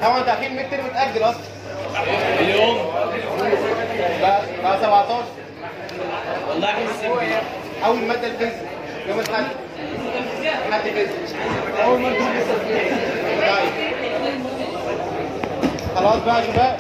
طبعا انت عارفين الميد ترم متاجل اصلا اليوم بقى بقى 17 والله حاسس اول ماده الفيزياء يوم الاحد حد فيزياء اول ماده طيب خلاص بقى يا شباب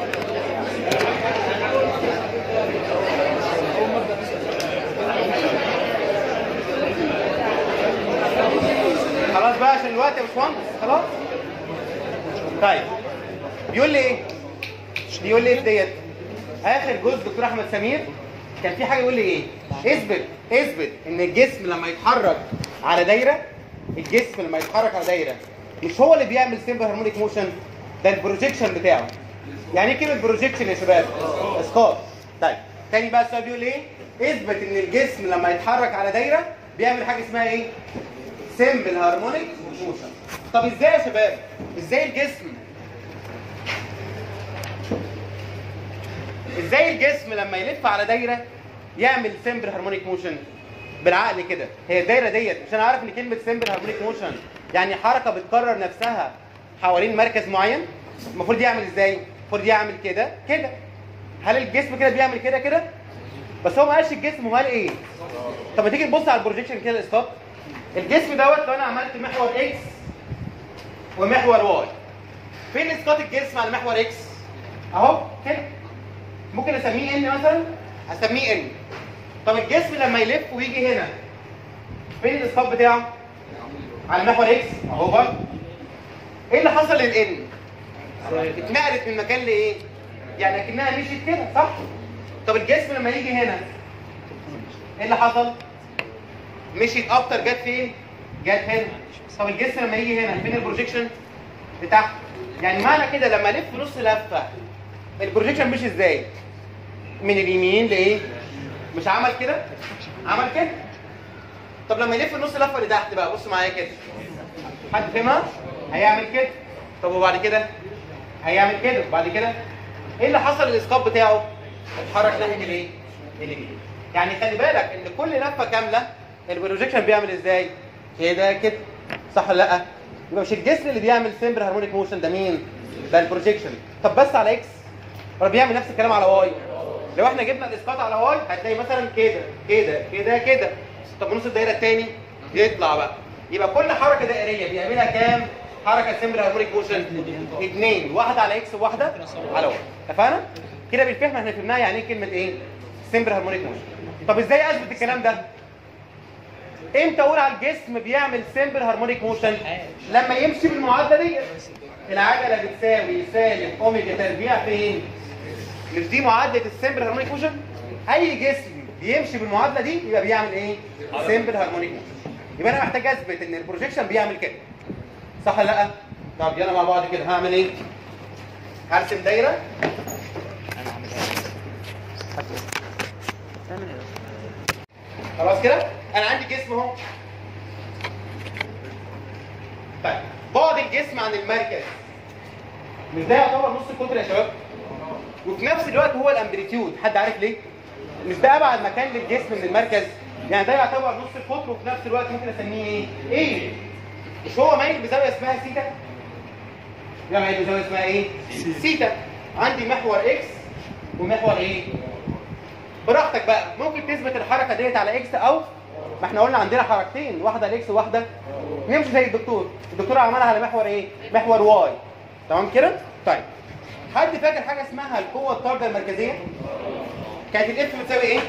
خلاص بقى عشان الوقت يا باشمهندس خلاص طيب بيقول لي ايه بيقول لي ايه في ديت اخر جزء دكتور احمد سمير كان في حاجه يقول لي ايه اثبت اثبت ان الجسم لما يتحرك على دايره الجسم لما يتحرك على دايره مش هو اللي بيعمل سيمبل هارمونيك موشن ده البروجيكشن بتاعه يعني ايه كلمه بروجيكشن يا شباب اسقاط طيب تاني بقى السؤال بيقول ايه اثبت ان الجسم لما يتحرك على دايره بيعمل حاجه اسمها ايه سيمبل هارمونيك موشن طب ازاي يا شباب ازاي الجسم ازاي الجسم لما يلف على دايره يعمل سيمبل هارمونيك موشن بالعقل كده هي الدايره ديت مش انا عارف ان كلمه سيمبل هارمونيك موشن يعني حركه بتكرر نفسها حوالين مركز معين المفروض يعمل ازاي المفروض يعمل كده كده هل الجسم كده بيعمل كده كده بس هو ما قالش الجسم هو قال ايه طب ما تيجي نبص على البروجيكشن كده الاسقاط الجسم دوت لو انا عملت محور اكس ومحور واي فين اسقاط الجسم على محور اكس اهو كده ممكن اسميه ان مثلا اسميه ان طب الجسم لما يلف ويجي هنا فين الاسقاط بتاعه على محور اكس اهو برضه ايه اللي حصل للان اتنقلت من مكان لايه يعني اكنها مشيت كده صح طب الجسم لما يجي هنا ايه اللي حصل مشيت اكتر جت فين جت هنا طب الجسم لما يجي هنا فين البروجيكشن بتاعها يعني معنى كده لما الف نص لفه البروجيكشن مش ازاي من اليمين لايه مش عمل كده عمل كده طب لما يلف النص لفه لتحت بقى بص معايا كده حد فهمها هيعمل كده طب وبعد كده هيعمل كده وبعد كده ايه اللي حصل للاسقاط بتاعه اتحرك ناحيه الايه اليمين يعني خلي بالك ان كل لفه كامله البروجيكشن بيعمل ازاي كده كده صح ولا لا يبقى مش الجسم اللي بيعمل سيمبل هارمونيك موشن ده مين ده البروجيكشن طب بس على اكس ولا بيعمل نفس الكلام على واي لو احنا جبنا الاسقاط على واي هتلاقي مثلا كده كده كده كده طب نص الدايره الثاني يطلع بقى يبقى كل حركه دائريه بيعملها كام حركه سيمبل هارمونيك موشن اثنين واحده على اكس وواحده على واي اتفقنا كده بالفهم احنا فهمناها يعني ايه كلمه ايه سيمبل هارمونيك موشن طب ازاي اثبت الكلام ده امتى اقول على الجسم بيعمل سيمبل هارمونيك موشن لما يمشي بالمعادله دي العجله بتساوي سالب اوميجا تربيع فين مش دي معادله السيمبل هارمونيك موشن اي جسم بيمشي بالمعادله دي يبقى بيعمل ايه سيمبل هارمونيك موشن يبقى انا محتاج اثبت ان البروجيكشن بيعمل كده صح ولا لا طب يلا مع بعض كده هعمل ايه هرسم دايره خلاص كده انا عندي جسم اهو طيب بعد الجسم عن المركز مش ده يعتبر نص القطر يا شباب وفي نفس الوقت هو الامبليتيود حد عارف ليه مش ده ابعد مكان للجسم من المركز يعني ده يعتبر نص القطر وفي نفس الوقت ممكن اسميه ايه ايه مش هو مايل بزاويه اسمها سيتا ده مايل بزاويه اسمها ايه سيتا عندي محور اكس ومحور ايه براحتك بقى ممكن تثبت الحركه ديت على اكس او ما احنا قلنا عندنا حركتين واحده على اكس وواحده نمشي زي الدكتور الدكتور عملها على محور ايه محور واي تمام كده طيب حد فاكر حاجه اسمها القوه الطارده المركزيه كانت الاف بتساوي ايه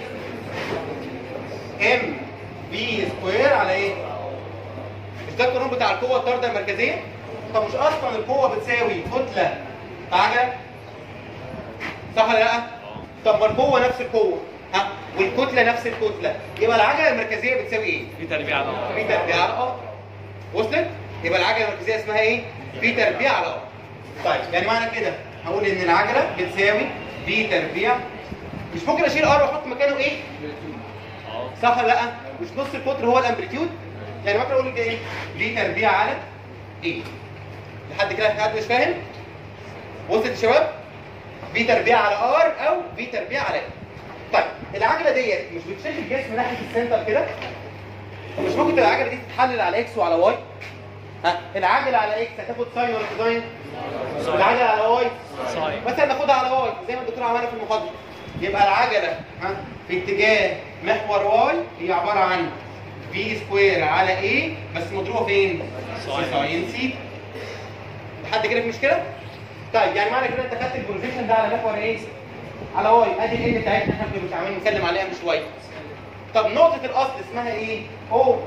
ام في سكوير على ايه مش ده القانون بتاع القوه الطارده المركزيه طب مش اصلا القوه بتساوي كتله في عجله صح ولا لا طب ما القوه نفس القوه ها والكتله نفس الكتله يبقى العجله المركزيه بتساوي ايه في تربيع على بعض. في تربيع على ار وصلت يبقى العجله المركزيه اسمها ايه في تربيع على ار طيب يعني معنى كده هقول ان العجله بتساوي في تربيع مش ممكن اشيل ار واحط مكانه ايه صح ولا لا مش نص القطر هو الامبليتيود يعني ممكن اقول ايه في تربيع على ايه لحد كده حد مش فاهم وصلت يا شباب في تربيع على ار او في تربيع على ايه طيب العجله ديت مش بتشد الجسم ناحيه السنتر كده مش ممكن تبقى العجله دي تتحلل على اكس وعلى واي ها العجله على اكس هتاخد ساين ولا كوزاين العجله على واي صحيح مثلا ناخدها على واي زي ما الدكتور عملها في المقدمه يبقى العجله ها في اتجاه محور واي هي عباره عن في سكوير على ايه بس مضروبه فين؟ ساين. ساين سي لحد كده في مشكله؟ طيب يعني معنى كده انت خدت البروجيكشن ده على محور ايه؟ على واي ادي ال بتاعتنا احنا كنا مش عاملين نتكلم عليها من شويه طب نقطه الاصل اسمها ايه؟ او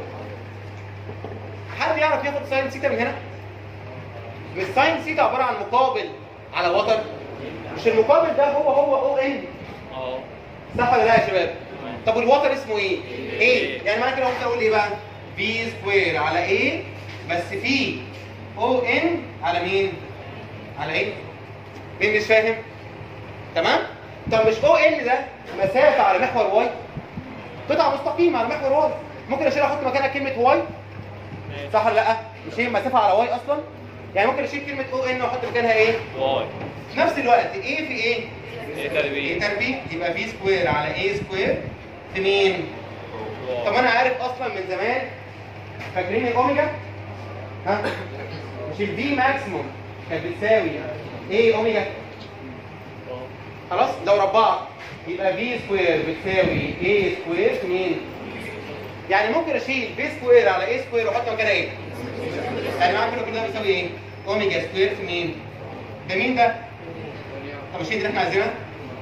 حد يعرف ياخد ساين سيتا من هنا؟ مش ساين سيتا عباره عن مقابل على وتر مش المقابل ده هو هو او ان اه صح ولا لا يا شباب؟ تمام. طب والوتر اسمه ايه؟ ايه يعني معنى كده ممكن اقول ايه بقى؟ في سكوير على ايه بس في او ان على مين؟ على ايه؟ مين مش فاهم؟ تمام؟ طب مش او ان ده مسافه على محور واي؟ قطعه مستقيمه على محور واي ممكن اشيل احط مكانها كلمه واي صح ولا لا؟ مش هي مسافه على واي اصلا؟ يعني ممكن اشيل كلمه او ان واحط مكانها ايه؟ واي في نفس الوقت ايه في ايه؟ ايه ايه تربية تربيع يبقى في سكوير على ايه سكوير في مين؟ طب انا عارف اصلا من زمان فاكرين الاوميجا؟ ها؟ مش الفي ماكسيموم كانت بتساوي ايه اوميجا؟ خلاص لو ربعت يبقى في سكوير بتساوي ايه سكوير في مين؟ يعني ممكن اشيل في سكوير على ايه سكوير واحط مكانها ايه؟ يعني معنى كده كلها بتساوي ايه؟ اوميجا سكوير في مين؟ ده مين ده؟ طب مش هي دي اللي احنا عايزينها؟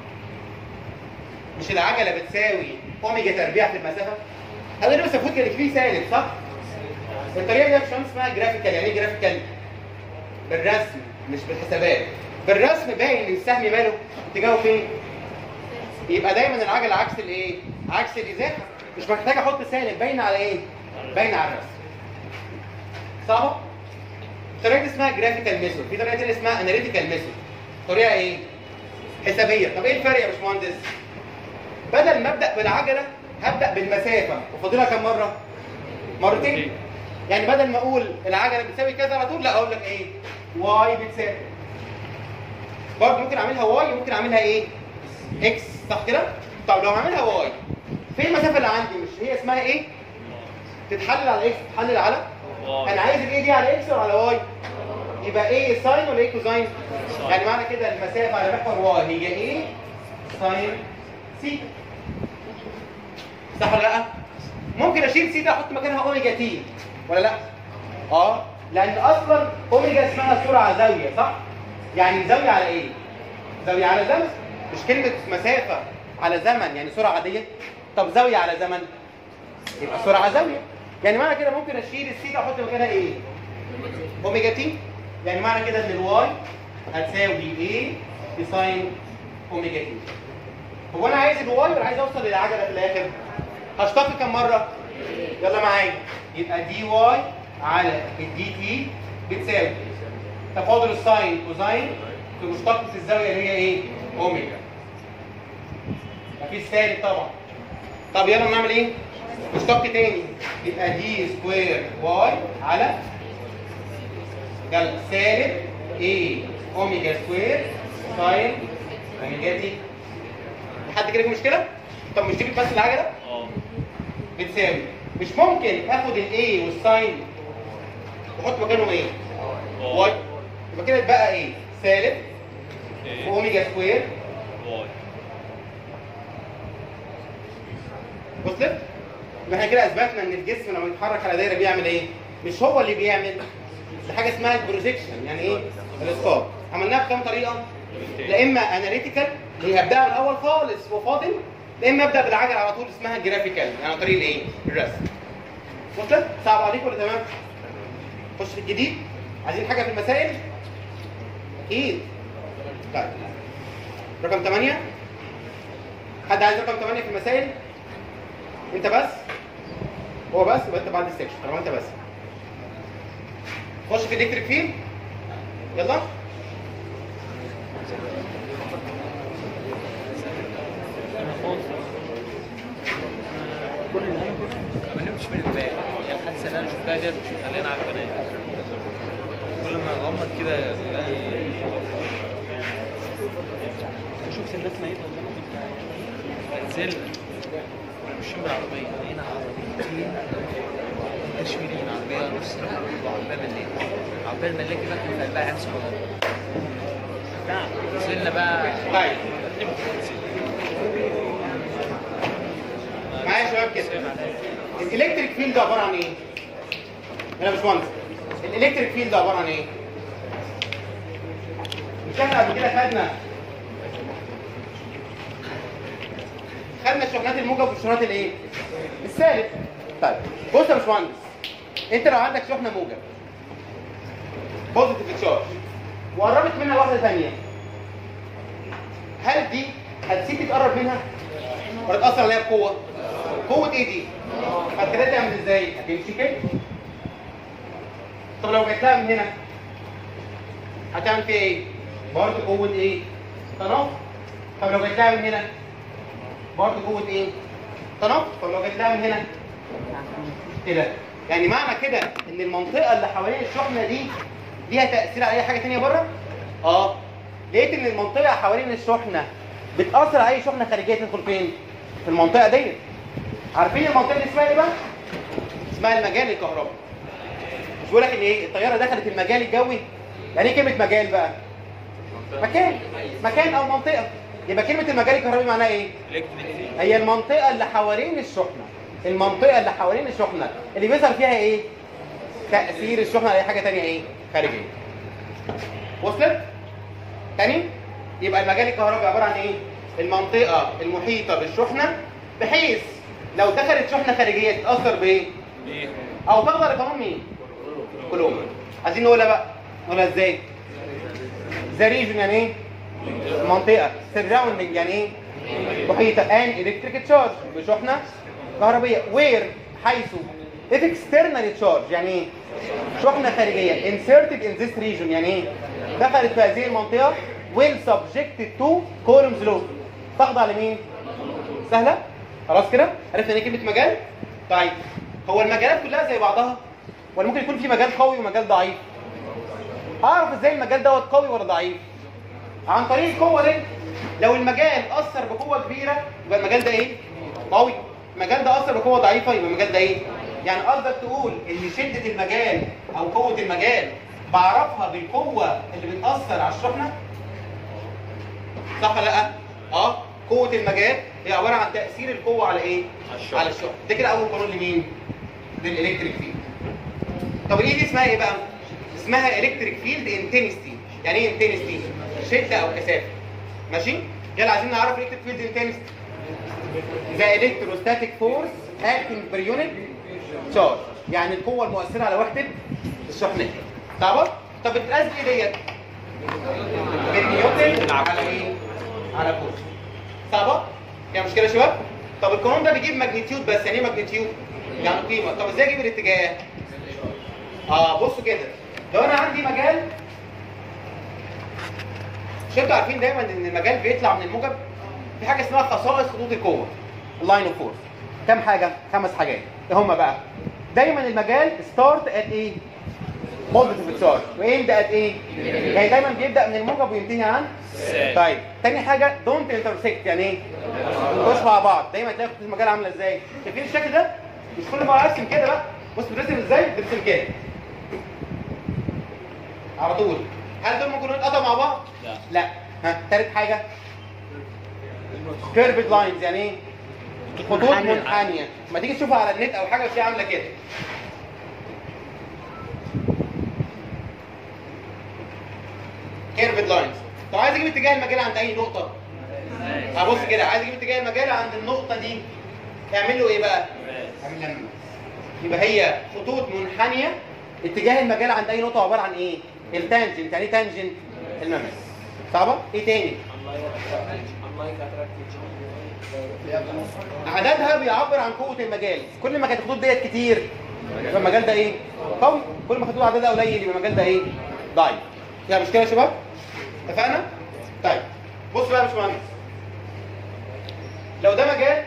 مش العجله بتساوي اوميجا تربيع في المسافه؟ هذا اللي بس المفروض كان فيه سالب صح؟ الطريقه دي يا باشمهندس اسمها جرافيكال يعني ايه جرافيكال؟ بالرسم مش بالحسابات بالرسم باين ان السهم ماله اتجاهه فين؟ يبقى دايما العجله عكس الايه؟ عكس الازاحه مش محتاج احط سالب باينه على ايه؟ باينه على الرسم صعبه؟ الطريقه دي اسمها جرافيكال ميثود في طريقه تانيه اسمها اناليتيكال ميثود طريقه ايه؟ حسابيه طب ايه الفرق يا باشمهندس؟ بدل ما ابدا بالعجله هبدا بالمسافه وفاضلها كم مره؟ مرتين يعني بدل ما اقول العجله بتساوي كذا على طول لا اقول لك ايه؟ واي بتساوي برضه ممكن اعملها واي وممكن اعملها ايه؟ اكس صح كده؟ طب لو هعملها واي فين المسافه اللي عندي مش هي اسمها ايه؟ تتحلل على اكس تتحلل على واي. انا عايز الايه دي على اكس ولا على واي؟ يبقى ايه ساين ولا ايه كوزاين؟ ساين. يعني معنى كده المسافه على محور واي هي ايه؟ ساين سي صح ولا لا؟ ممكن اشيل سي ده احط مكانها اوميجا تي ولا لا؟ اه لان اصلا اوميجا اسمها سرعه زاويه صح؟ يعني زاويه على ايه؟ زاويه على زمن مش كلمه مسافه على زمن يعني سرعه عاديه طب زاويه على زمن يبقى سرعه زاويه يعني معنى كده ممكن اشيل السي ده احط مكانها ايه؟ اوميجا تي يعني معنى كده ان الواي هتساوي ايه بساين اوميجا تي هو انا عايز الواي ولا عايز اوصل للعجله في الاخر؟ هشتق كم مره؟ يلا معايا يبقى دي واي على الدي تي بتساوي تفاضل الساين كوزاين في مشتقة الزاوية اللي هي ايه؟ اوميجا. مفيش سالب طبعا. طب يلا نعمل ايه؟ مشتق تاني يبقى دي سكوير واي على يلا سالب ايه اوميجا سكوير ساين اوميجا تي. حد كده في مشكلة؟ طب مش دي بتمثل العجلة؟ اه بتساوي مش ممكن اخد الاي والساين واحط مكانهم ايه؟ واي يبقى كده اتبقى ايه؟ سالب ايه واوميجا سكوير واي وصلت؟ يبقى احنا كده اثبتنا ان الجسم لما يتحرك على دايره بيعمل ايه؟ مش هو اللي بيعمل ده حاجه اسمها البروجيكشن يعني ايه؟ الاسقاط عملناها بكام طريقه؟ لا اما اناليتيكال اللي هي هبداها من الاول خالص وفاضل لا اما ابدا بالعجله على طول اسمها جرافيكال يعني عن طريق الايه؟ الرسم وصلت؟ صعب عليك ولا تمام؟ خش في الجديد عايزين حاجه في المسائل؟ اكيد طيب رقم 8 حد عايز رقم 8 في المسائل؟ انت بس؟ هو بس يبقى انت بعد السكشن طالما انت بس خش في الالكتريك فيلد يلا ما نمش من الباقي يعني الحادثه اللي انا شفتها ديت مش مخلينا على البنات كل ما اغمض كده الاقي شفت الناس ميتة قدامك نزلنا كنا ماشيين بالعربية لقينا عربيتين مش مليون عربيه نص وعربيه ملاكي عربيه الملاكي بقى كان في قلبها عين صغيره نزلنا بقى طيب معايا يا شباب كده الالكتريك فيلد عباره عن ايه؟ انا مش مهندس الالكتريك فيلد عباره عن ايه؟ مش احنا قبل كده خدنا خدنا الشحنات الموجب والشحنات الايه؟ السالب طيب بص يا باشمهندس انت لو عندك شحنه موجب بوزيتيف تشارج وقربت منها واحده ثانيه هل دي هتسيب تقرب منها ولا تاثر عليها بقوه قوه ايه دي هتخليها تعمل ازاي هتمشي كده طب لو جيت لها من هنا هتعمل فيها ايه برضه قوه ايه تنافر طب لو جيت لها من هنا برضه قوه ايه تنافر طب لو جيت لها من هنا كده يعني معنى كده ان المنطقه اللي حوالين الشحنه دي ليها تاثير على اي حاجه ثانيه بره اه لقيت ان المنطقه حوالين الشحنه بتاثر على اي شحنه خارجيه تدخل فين في المنطقه ديت عارفين المنطقه دي اسمها ايه بقى اسمها المجال الكهربي مش بقول لك ان ايه الطياره دخلت المجال الجوي يعني ايه كلمه مجال بقى مكان مكان او منطقه يبقى كلمه المجال الكهربي معناها ايه هي المنطقه اللي حوالين الشحنه المنطقه اللي حوالين الشحنه اللي بيظهر فيها ايه تاثير الشحنه على اي حاجه ثانيه ايه خارجيه وصلت تاني يبقى المجال الكهربي عباره عن ايه المنطقه المحيطه بالشحنه بحيث لو دخلت شحنه خارجيه تتاثر بايه او تخضع لقانون مين كلهم عايزين نقولها بقى نقولها ازاي ذا ريجن يعني ايه منطقه سراوندنج يعني ايه محيطه ان الكتريك تشارج بشحنه كهربيه وير حيث if external charge يعني ايه شحنه خارجيه inserted in this region يعني ايه دخلت في هذه المنطقه will subjected to Coulomb's law تخضع لمين سهله خلاص كده عرفنا ايه كلمه مجال طيب هو المجالات كلها زي بعضها ولا ممكن يكون في مجال قوي ومجال ضعيف اعرف ازاي المجال دوت قوي ولا ضعيف عن طريق القوه دي لو المجال اثر بقوه كبيره يبقى المجال ده ايه قوي المجال ده اثر بقوه ضعيفه يبقى المجال ده ايه يعني قصدك تقول ان شده المجال او قوه المجال بعرفها بالقوه اللي بتاثر على الشحنه صح ولا لا اه قوه المجال هي عباره عن تاثير القوه على ايه على الشحنة. على الشحنه ده كده اول قانون لمين للالكتريك فيلد طب الايه دي اسمها ايه بقى اسمها الكتريك فيلد انتنستي يعني ايه انتنستي شده او كثافه ماشي يلا عايزين نعرف الكتريك فيلد انتنستي ذا الكتروستاتيك فورس اكتنج بير يونت تشارج يعني القوه المؤثره على وحده الشحنه طب طب بتتقاس بايه ديت بالنيوتن على ايه على فورس صعبه فيها مشكله يا شباب طب القانون ده بيجيب ماجنتيود بس يعني ايه ماجنتيود يعني قيمه طب ازاي اجيب الاتجاه اه بصوا كده لو انا عندي مجال مش انتوا عارفين دايما ان المجال بيطلع من الموجب في حاجه اسمها خصائص خطوط القوه اللاين اوف فورس كام حاجه خمس حاجات ايه هم بقى دايما المجال ستارت ات ايه بوزيتيف تشارج وايند ات ايه يعني دايما بيبدا من الموجب وينتهي عن سالب. طيب تاني حاجه دونت انترسكت يعني ايه مش مع بعض دايما تلاقي خطوط المجال عامله ازاي شايفين الشكل ده مش كل ما ارسم كده بقى بص بترسم ازاي بترسم كده على طول هل دول ممكن يتقطعوا مع بعض لا. لا ها تالت حاجه كيرفد لاينز يعني ايه خطوط منحنية. منحنيه ما تيجي تشوفها على النت او حاجه بتلاقيها عامله كده كيرفد لاينز طب عايز اجيب اتجاه المجال عند اي نقطه هبص كده عايز اجيب اتجاه المجال عند النقطه دي اعمل له ايه بقى اعمل لها ممس. يبقى هي خطوط منحنيه اتجاه المجال عند اي نقطه عباره عن ايه التانجنت يعني ايه تانجنت الممس صعبه ايه تاني عددها بيعبر عن قوه المجال كل ما كانت الخطوط ديت كتير يبقى المجال ده ايه قوي كل ما خطوط عددها قليل يبقى المجال ده ايه ضعيف فيها مشكله يا شباب اتفقنا طيب بص بقى يا باشمهندس لو ده مجال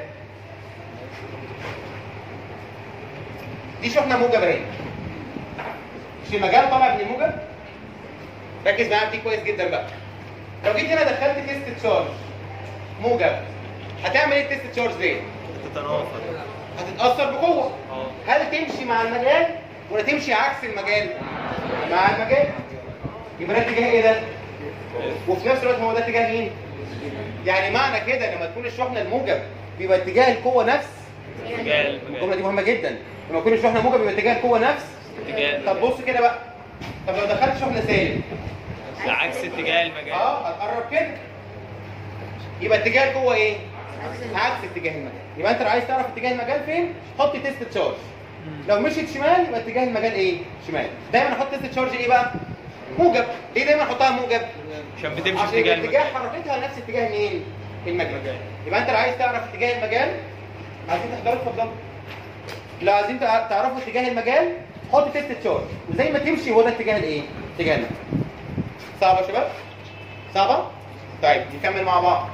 دي شحنه موجب اهي مش المجال طالع من الموجب ركز معايا في دي كويس جدا بقى لو جيت هنا دخلت تيست تشارج موجب هتعمل ايه التيست تشارج دي تتنافر هتتاثر بقوه اه هل تمشي مع المجال ولا تمشي عكس المجال مع المجال يبقى ده اتجاه ايه ده وفي نفس الوقت هو ده اتجاه مين يعني معنى كده لما تكون الشحنه الموجب بيبقى اتجاه القوه نفس اتجاه الجمله المجال دي مهمه جدا لما تكون الشحنه موجب بيبقى اتجاه القوه نفس اتجاه طب بص كده بقى طب لو دخلت شحنه سالب عكس اتجاه المجال اه هتقرب كده يبقى اتجاه القوه ايه عكس اتجاه المجال يبقى انت لو عايز تعرف اتجاه المجال فين حط تيست تشارج لو مشيت شمال يبقى اتجاه المجال ايه شمال دايما احط تيست تشارج ايه بقى موجب ليه دايما احطها موجب عشان بتمشي عشان اتجاه يبقى اتجاه المجال حركتها نفس اتجاه مين المجال المجال. يبقى انت لو عايز تعرف اتجاه المجال عايزين تحضروا اتفضلوا لو عايزين تع- تعرفوا اتجاه المجال حط تيست تشارج وزي ما تمشي هو ده اتجاه الايه اتجاه المجال صعبه يا شباب صعبه طيب نكمل مع بعض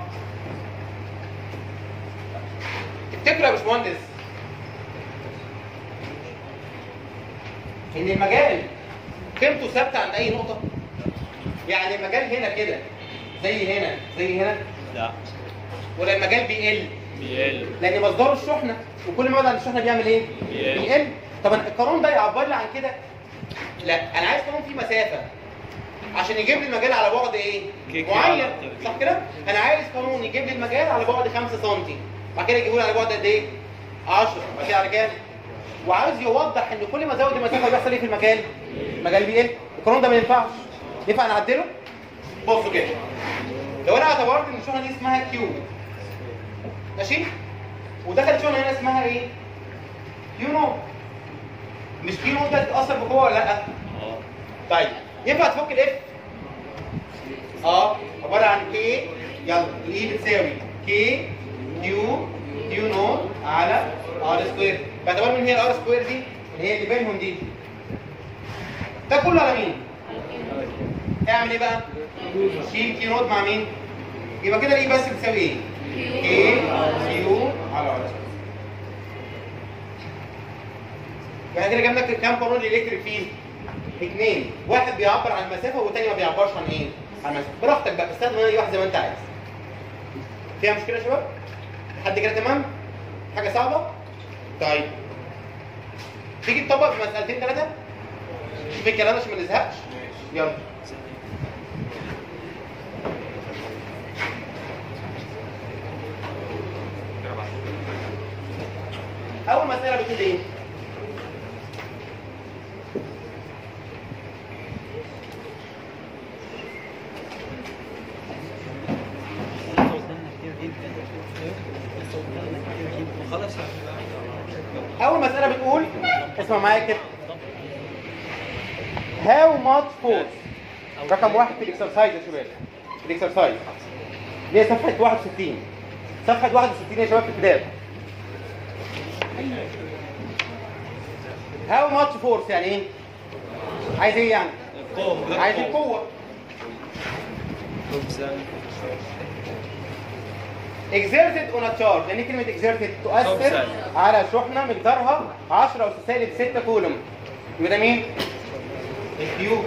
تفتكروا يا باشمهندس ان المجال قيمته ثابته عند اي نقطه يعني المجال هنا كده زي هنا زي هنا لا ولا المجال بيقل بيقل لان مصدره الشحنه وكل ما يبعد عن الشحنه بيعمل ايه بيقل. بيقل طب أنا القانون ده يعبر لي عن كده لا انا عايز قانون فيه مسافه عشان يجيب لي المجال على بعد ايه كده. معين صح كده انا عايز قانون يجيب لي المجال على بعد 5 سم بعد كده يجيبوا لي على بعد قد ايه 10 بعد كده على كام وعاوز يوضح ان كل ما ازود المسافه بيحصل ايه في المجال المجال بيقل القانون ده ما ينفعش ينفع نعدله بصوا كده لو انا اعتبرت ان الشحنه دي اسمها كيو ماشي ودخلت شحنه هنا اسمها ايه كيو نو مش كيو نو ده تتاثر بقوه ولا لا اه طيب ينفع تفك الاف اه عباره عن كي يلا الاي بتساوي كي كيو كيو نوت على ار سكوير باعتبار مين هي الار سكوير دي اللي هي اللي بينهم دي ده كله على مين اعمل ايه بقى شيل كيو نوت مع مين يبقى كده الاي بس بتساوي ايه كي كيو على ار سكوير يعني كده جبنا كام قانون الالكتريك فيلد اثنين واحد بيعبر عن المسافه والتاني ما بيعبرش عن ايه عن المسافه براحتك بقى استخدم اي واحد زي ما انت عايز فيها مشكله يا شباب لحد كده تمام حاجه صعبه طيب تيجي تطبق في مسالتين ثلاثه شوف الكلام ده عشان ما نزهقش يلا اول مساله بتقول ايه خلاص اول مساله بتقول اسمع معايا كده هاو ماتش فورس رقم واحد في الاكسرسايز يا شباب الاكسرسايز دي صفحه 61 صفحه 61 يا شباب في الكتاب هاو ماتش فورس يعني ايه عايز ايه يعني القوة عايز القوه exerted on a charge يعني كلمة exerted تؤثر خمسة. على شحنة مقدارها 10 أس سالب 6 كولوم يبقى ده مين؟ الكيو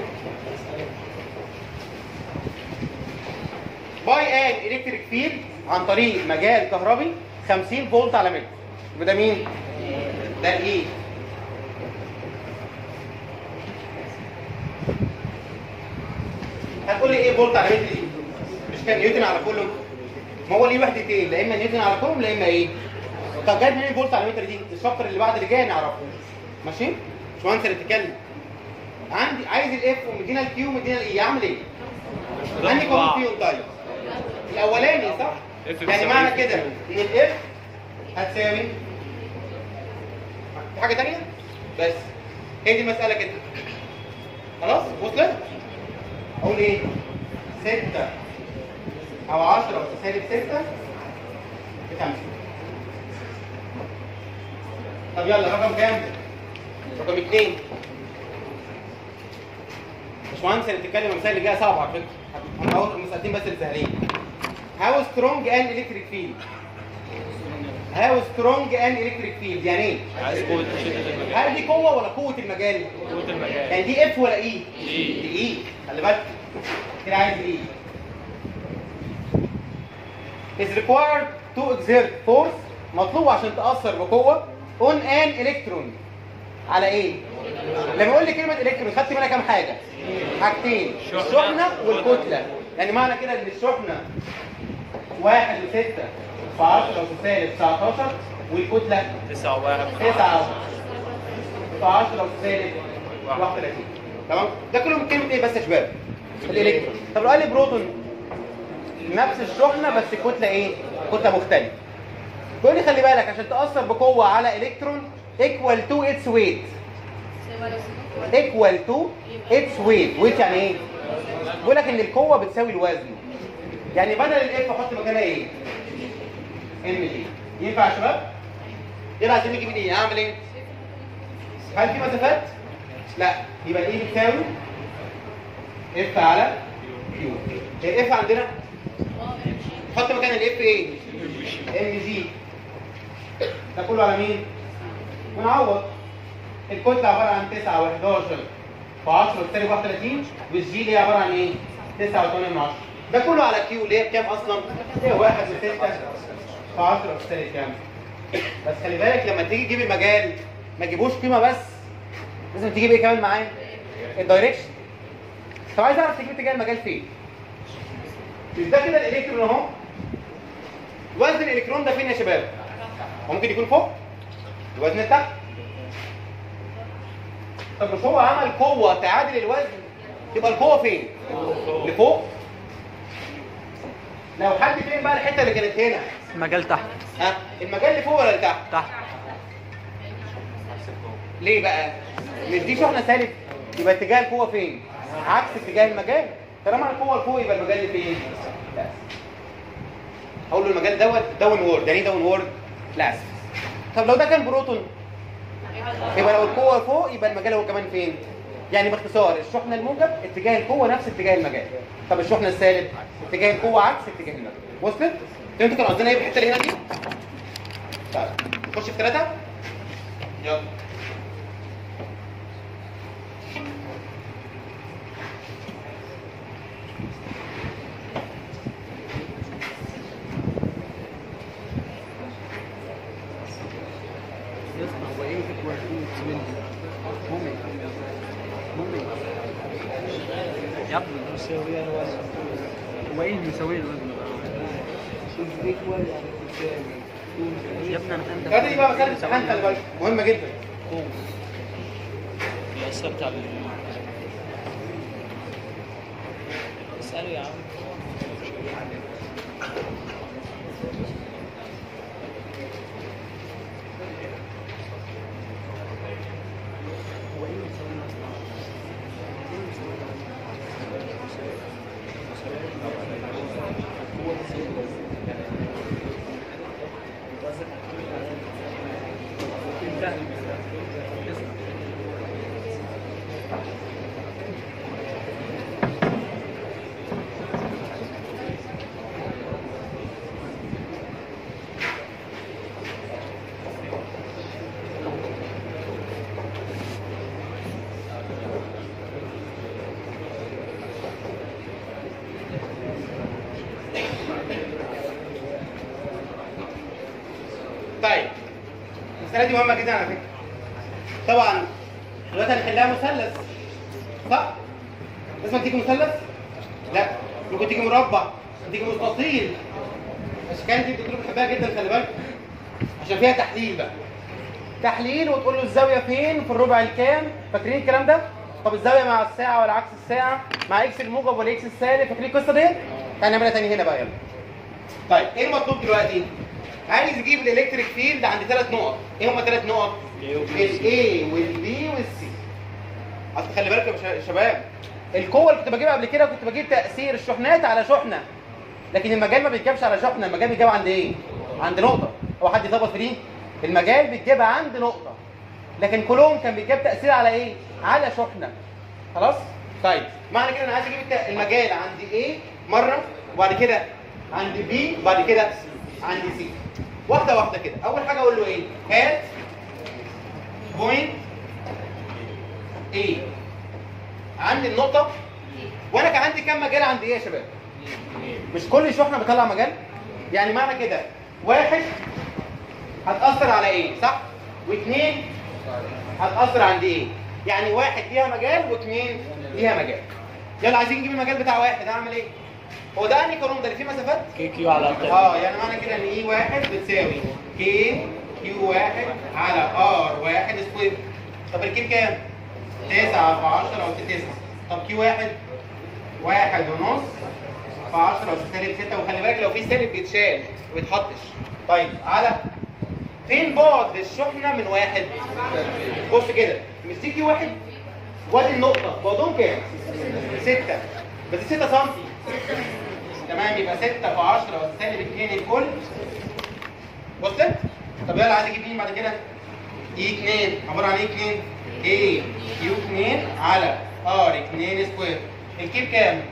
باي ان الكتريك فيلد عن طريق مجال كهربي 50 فولت على متر يبقى ده مين؟ ده الاي هتقول لي ايه فولت على متر دي؟ مش كان نيوتن على كولوم؟ ما هو ليه وحدتين لا اما نيوتن على كولوم لا اما ايه؟ طب جايب منين فولت على متر دي؟ الشابتر اللي بعد اللي جاي نعرفه ماشي؟ مش مهندس اللي بتتكلم عندي عايز الاف ومدينا الكيو ومدينا الاي اعمل ايه؟ عندي قانون فيهم طيب الاولاني صح؟ F يعني بتساوي معنى F. كده ان الاف هتساوي في حاجه ثانيه؟ بس هي دي المساله كده خلاص وصلت؟ اقول ايه؟ 6 او 10 أس سالب 6 بخمسة طب يلا رقم كام؟ رقم 2 باشمهندس اللي بتتكلم المسائل اللي جايه صعبه على فكره انا هقول مسألتين بس اللي سهلين هاو سترونج ان الكتريك فيلد هاو سترونج ان الكتريك فيلد يعني ايه؟ عايز قوة شدة المجال هل دي قوه ولا قوه المجال؟ قوة المجال يعني دي اف ولا اي؟ إي. دي اي خلي بالك كده عايز اي is required to exert force مطلوب عشان تأثر بقوة اون ان الكترون على ايه لما يقول لي كلمه الكترون خدت منها كام حاجه حاجتين الشحنة الشحنه والكتله يعني معنى كده ان الشحنه واحد وستة في 10 وسالب 19 والكتله 9 1 تسعة في 10 وسالب 31 تمام ده كله من كلمه ايه بس يا شباب الالكترون طب لو قال لي بروتون نفس الشحنه بس الكتله ايه كتله مختلفه بيقول لي خلي بالك عشان تاثر بقوه على الكترون equal to its weight equal to its weight weight يعني ايه بيقول لك ان القوه بتساوي الوزن يعني بدل الاف احط مكانها ايه ام دي ينفع يا شباب يلا عايزين نجيب ايه اعمل ايه هل في مسافات لا يبقى الايه بتساوي اف على كيو الاف عندنا حط مكان الاف ايه ام جي ده كله على مين ونعوض الكتله عباره عن 9 و11 في 10 سالب 31 والجي اللي هي عباره عن ايه 9 و8 من 10 ده كله على كيو اللي هي بكام اصلا هي 1 و6 في 10 في سالب كام بس خلي بالك لما تيجي تجيب المجال ما تجيبوش قيمه بس لازم تجيب ايه كمان معاه الدايركشن طب عايز اعرف تجيب اتجاه المجال فين مش ده كده الالكترون اهو وزن الالكترون ده فين يا شباب هو ممكن يكون فوق الوزن تحت طب مش هو عمل قوه تعادل الوزن تبقى القوه فين لفوق لو حد فين بقى الحته اللي كانت هنا المجال تحت ها المجال لفوق ولا لتحت تحت ليه بقى مش دي شحنه سالب يبقى اتجاه القوه فين عكس اتجاه المجال طالما القوه لفوق يبقى المجال فين لا اقول له المجال دوت داون وورد يعني ايه داون وورد لا طب لو ده كان بروتون يبقى لو القوه فوق يبقى المجال هو كمان فين يعني باختصار الشحنه الموجب اتجاه القوه نفس اتجاه المجال طب الشحنه السالب اتجاه القوه عكس اتجاه المجال وصلت انتوا كانوا قصدنا ايه بالحته اللي هنا دي طيب نخش في ثلاثه يلا يسمع هو ايه ايكوال تو مومنت مومنت يا ابني مساوية الوزن هو ايه المساوية الوزن يا ابني انا فهمت هذه بقى مسألة امتحان خلي بالك مهمة جدا ثابت على اسأله يا عم هو ايه المساوية الوزن ايه المساوية الوزن هو مساوي الوزن انتهى اسمع طيب المسألة دي مهمة جدا على فكرة طبعا دلوقتي هنحلها مثلث صح؟ لازم تيجي مثلث؟ لا ممكن تيجي مربع تيجي مستطيل الاشكال دي الدكتور بيحبها جدا خلي بالك عشان فيها تحليل بقى تحليل وتقول له الزاويه فين في الربع الكام فاكرين الكلام ده طب الزاويه مع الساعه ولا عكس الساعه مع اكس الموجب ولا اكس السالب فاكرين القصه دي تعالى نعملها تاني هنا بقى يلا طيب ايه المطلوب دلوقتي عايز يجيب الالكتريك فيلد عند ثلاث نقط ايه هم ثلاث نقط الاي والبي والسي اصل خلي بالك يا شا- شباب القوه اللي كنت بجيبها قبل كده كنت بجيب تاثير الشحنات على شحنه لكن المجال ما بيتجابش على شحنه المجال بيتجاب عند ايه عند نقطه هو حد يظبط في دي المجال بيتجاب عند نقطه لكن كلهم كان بيتجاب تاثير على ايه على شحنه خلاص طيب معنى كده انا عايز اجيب الت- المجال عند ايه مره وبعد كده عند بي وبعد كده عند سي واحده واحده كده اول حاجه اقول له ايه هات بوينت ايه عندي النقطه وانا كان عندي كام مجال عند ايه يا شباب مش كل شحنه بطلع مجال يعني معنى كده واحد هتاثر على ايه صح واثنين هتأثر عند ايه؟ يعني واحد ليها مجال واثنين ليها مجال. يلا عايزين نجيب المجال بتاع واحد اعمل ايه؟ هو ده انهي قانون ده اللي فيه مسافات؟ كي كيو على التاني اه يعني معنى كده ان اي واحد بتساوي كي كيو واحد على ار واحد سكوير. طب الكيم كام؟ 9 في 10 أو 9 طب كيو واحد واحد ونص في 10 أو سالب 6 وخلي بالك لو في سالب بيتشال ما بيتحطش. طيب على فين بعد الشحنة من واحد؟ بص كده مش دي كيو واحد وادي النقطة بعدهم كام؟ 6 بس 6 سم تمام يبقى 6 في 10 أس سالب 2 الكل وصلت؟ طب يلا عايز اجيب مين بعد كده؟ اي 2 عبارة عن ايه 2؟ اي كيو 2 على ار 2 سكوير الكيب كام؟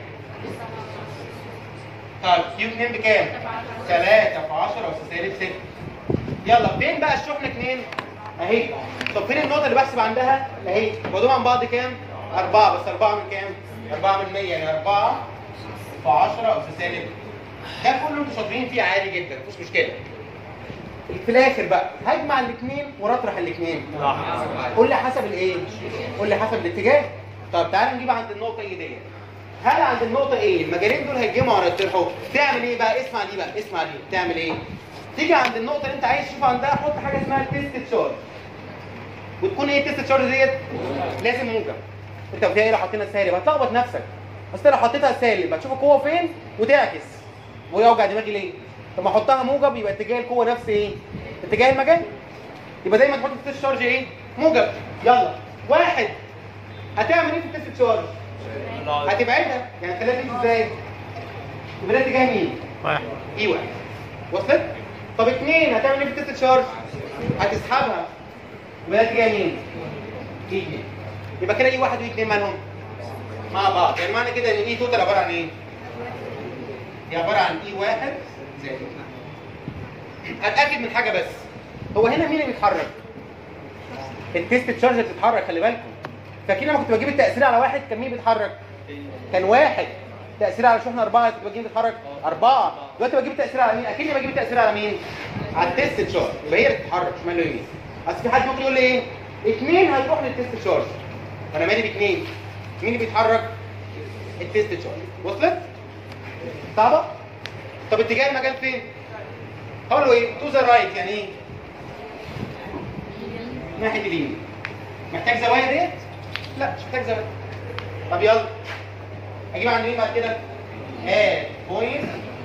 طيب كيو 2 بكام؟ 3 في 10 أس سالب 6 يلا فين بقى الشحنة 2 اهي طب فين النقطة اللي بحسب عندها اهي بعدهم عن بعض كام 4 بس 4 من كام 4 من 100 يعني 4 في 10 أس سالب ده كله انتوا شاطرين فيه عادي جدا مفيش مشكلة في الاخر بقى هجمع الاثنين واطرح الاثنين قول لي حسب الايه قول لي حسب الاتجاه طب تعالى نجيب عند النقطة ايه ديت هل عند النقطة ايه المجالين دول هيتجمعوا ولا يطرحوا تعمل ايه بقى اسمع دي بقى اسمع دي تعمل ايه تيجي عند النقطة اللي انت عايز تشوف عندها حط حاجة اسمها التيست تشارج وتكون ايه التيست تشارج ديت لازم موجب انت فيها ايه لو حطينا سالب هتلخبط نفسك بس لو حطيتها سالب هتشوف القوة فين وتعكس ويوجع دماغي ليه طب ما احطها موجب يبقى اتجاه القوة نفس ايه اتجاه المجال يبقى دايما تحط في التيست تشارج ايه موجب يلا واحد هتعمل ايه في التيست تشارج هتبعدها يعني خليها تمشي ازاي يبقى ده اتجاه مين واحد اي واحد وصلت طب اثنين هتعمل ايه في التست تشارج هتسحبها يبقى ده اتجاه مين اي اثنين يبقى كده اي واحد واي اثنين مالهم مع بعض يعني معنى كده ان اي توتال عباره عن ايه هي عباره عن اي واحد زائد اتاكد من حاجه بس هو هنا مين اللي بيتحرك التست تشارج اللي بتتحرك خلي بالكم فاكرين لما كنت بجيب التاثير على واحد كان مين بيتحرك كان واحد تأثير على شحنة أربعة كنت بجيب بتتحرك أربعة دلوقتي بجيب تأثير على مين؟ أكيد بجيب تأثير على مين؟ على التست شارج يبقى هي اللي بتتحرك شمال ويمين أصل في حد ممكن يقول لي إيه؟ اثنين هتروح للتست شارج أنا مالي باثنين مين اللي بيتحرك؟ التست شارج وصلت؟ صعبة؟ طب اتجاه المجال فين؟ هقول له إيه؟ تو ذا رايت يعني إيه؟ ناحية اليمين محتاج زوايا ديت؟ لا مش محتاج زوايا طب يلا اجيب عند مين بعد كده؟ اد بوينت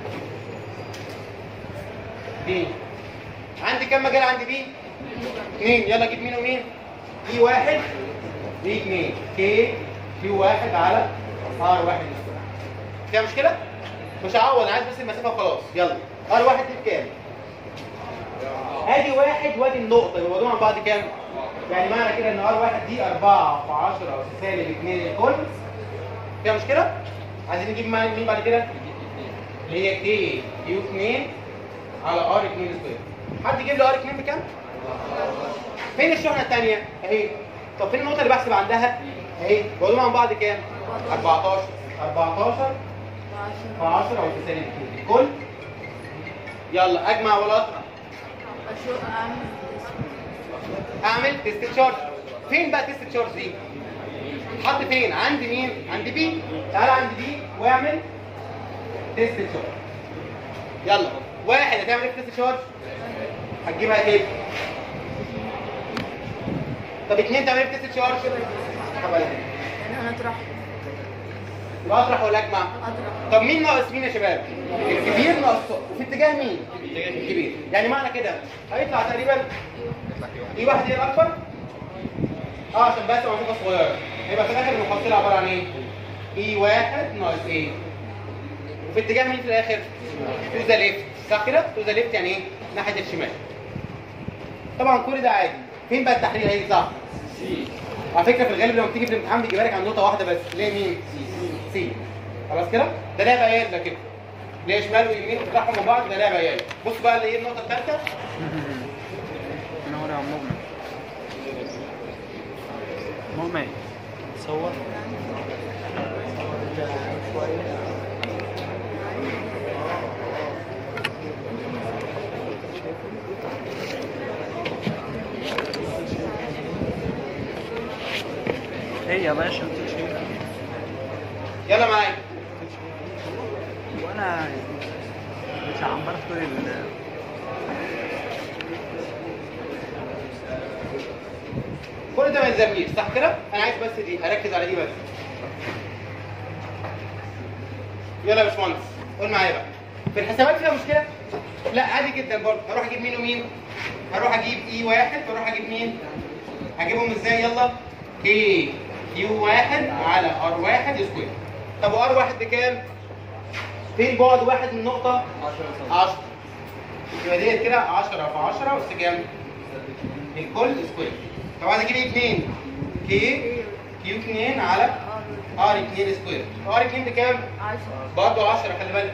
بي عندي كام مجال عندي بي؟ اثنين يلا اجيب مين ومين؟ بي واحد بي اثنين كي كيو واحد على ار واحد فيها مشكلة؟ مش هعوض انا عايز بس المسافة وخلاص يلا ار واحد دي بكام؟ ادي واحد وادي النقطة يبقى بعضهم عن بعض كام؟ يعني معنى كده ان ار واحد دي 4 في 10 سالب 2 الكل فيها مشكلة؟ عايزين نجيب مين مين بعد كده؟ اللي هي كي يو 2 على ار 2 سكوير. حد يجيب لي ار 2 بكام؟ فين الشحنة الثانية؟ اهي. طب فين النقطة اللي بحسب عندها؟ اهي. بقولهم عن بعض كام؟ 14 14 في 10 او تساوي 2 الكل يلا اجمع ولا اطرح؟ اعمل تيست تشارج. فين بقى تيست تشارج دي؟ حط فين؟ عند مين؟ عند بي تعال عند بي واعمل تيست تشارج يلا واحد هتعمل ايه في تيست تشارج؟ هتجيبها كده طب اتنين تعمل ايه في تيست تشارج؟ هبقى لها. انا هطرح يبقى اطرح ولا اجمع؟ اطرح طب مين ناقص مين يا شباب؟ الكبير ناقص وفي اتجاه مين؟ الكبير يعني معنى كده هيطلع تقريبا ايه واحد هي الاكبر؟ اه عشان بس منطقه صغيره يبقى في الاخر المحصله عباره عن ايه؟ اي واحد ناقص ايه؟ وفي اتجاه مين في الاخر؟ تو ذا ليفت صح كده؟ تو ذا ليفت يعني ايه؟ ناحيه الشمال طبعا كل ده عادي فين بقى التحرير هيجي صح؟ سي على فكره في الغالب لما بتيجي في الامتحان بيجيبها لك عن نقطه واحده بس ليه مين؟ سي خلاص كده؟ ده لعبه عيال ده كده ليه شمال ويمين بتطرحهم من بعض ده لعبه عيال بص بقى اللي ايه النقطه الثالثه نور يا مؤمن مؤمن صور يا باشا يلا معايا وانا مش عمال طول ال كل ده ما يلزمنيش صح كده؟ انا عايز بس دي اركز على دي بس. يلا يا باشمهندس قول معايا بقى. في الحسابات فيها مشكله؟ لا عادي جدا برضه هروح اجيب مين ومين؟ هروح اجيب اي واحد واروح اجيب مين؟ هجيبهم ازاي يلا؟ كي كيو واحد على ار واحد سكوير. طب وار واحد بكام؟ فين بعد واحد من نقطة؟ 10 يبقى ديت كده 10 في 10 بس كام؟ الكل سكوير طب عايز اجيب ايه 2 كي كيو 2 على ار 2 سكوير ار 2 بكام؟ برضه 10 خلي بالك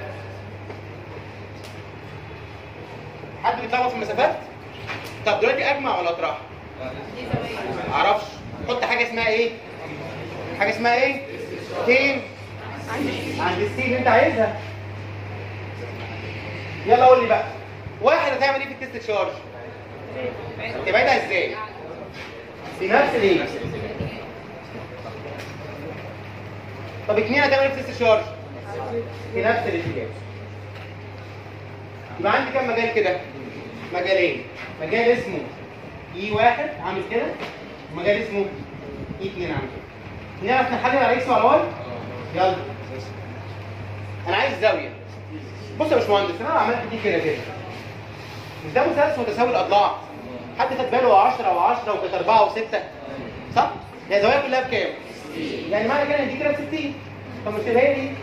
حد بيتلخبط في المسافات؟ طب دلوقتي اجمع ولا اطرح؟ معرفش حط حاجه اسمها ايه؟ حاجه اسمها ايه؟ فين؟ عند السي اللي انت عايزها يلا قول لي بقى واحد هتعمل ايه في التست شارج؟ تبعدها ازاي؟ في نفس الايه؟ طب اتنين هتعمل ايه في التست شارج؟ في نفس الاتجاه يبقى عندي كام مجال كده؟ مجالين مجال اسمه اي واحد عامل كده ومجال اسمه اي اتنين عامل كده نعرف نحلل على اكس وعلى واي؟ يلا انا عايز زاويه بص يا باشمهندس انا لو عملت دي كده كده مش ده مثلث متساوي الاضلاع حد خد باله 10 و10 وكانت 4 و6 صح؟ هي الزوايا كلها بكام؟ يعني معنى كده ان دي كده ب 60 طب مش هي دي؟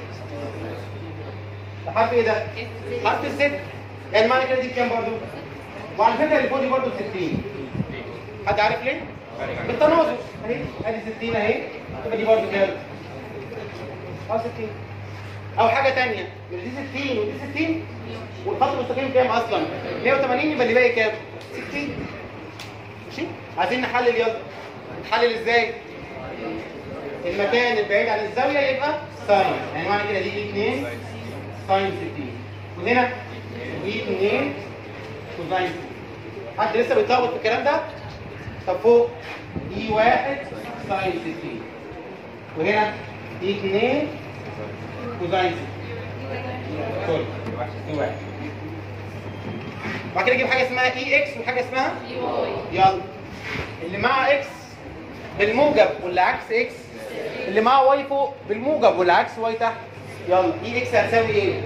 ده حرف ايه ده؟ حرف الست يعني معنى كده دي بكام برضه؟ وعلى فكره اللي فوق دي برضه ب 60 حد عارف ليه؟ بالتناظر اهي ادي 60 اهي تبقى دي برضه كام؟ اه 60 او حاجه ثانيه مش دي 60 ودي 60 والخط المستقيم كام اصلا 180 يبقى اللي باقي كام 60 ماشي عايزين نحلل يلا نحلل ازاي المكان البعيد عن الزاويه يبقى ساين يعني معنى كده دي اي 2 ساين 60 وهنا اي 2 كوزاين 60 حد لسه بيتلخبط في الكلام ده طب فوق اي 1 ساين 60 وهنا اي 2 كوزاين 60 سوري اي 1 بعد كده نجيب حاجه اسمها اي اكس وحاجه اسمها يلا اللي مع اكس بالموجب واللي عكس اكس اللي مع واي فوق بالموجب واللي عكس واي تحت يلا اي اكس هتساوي ايه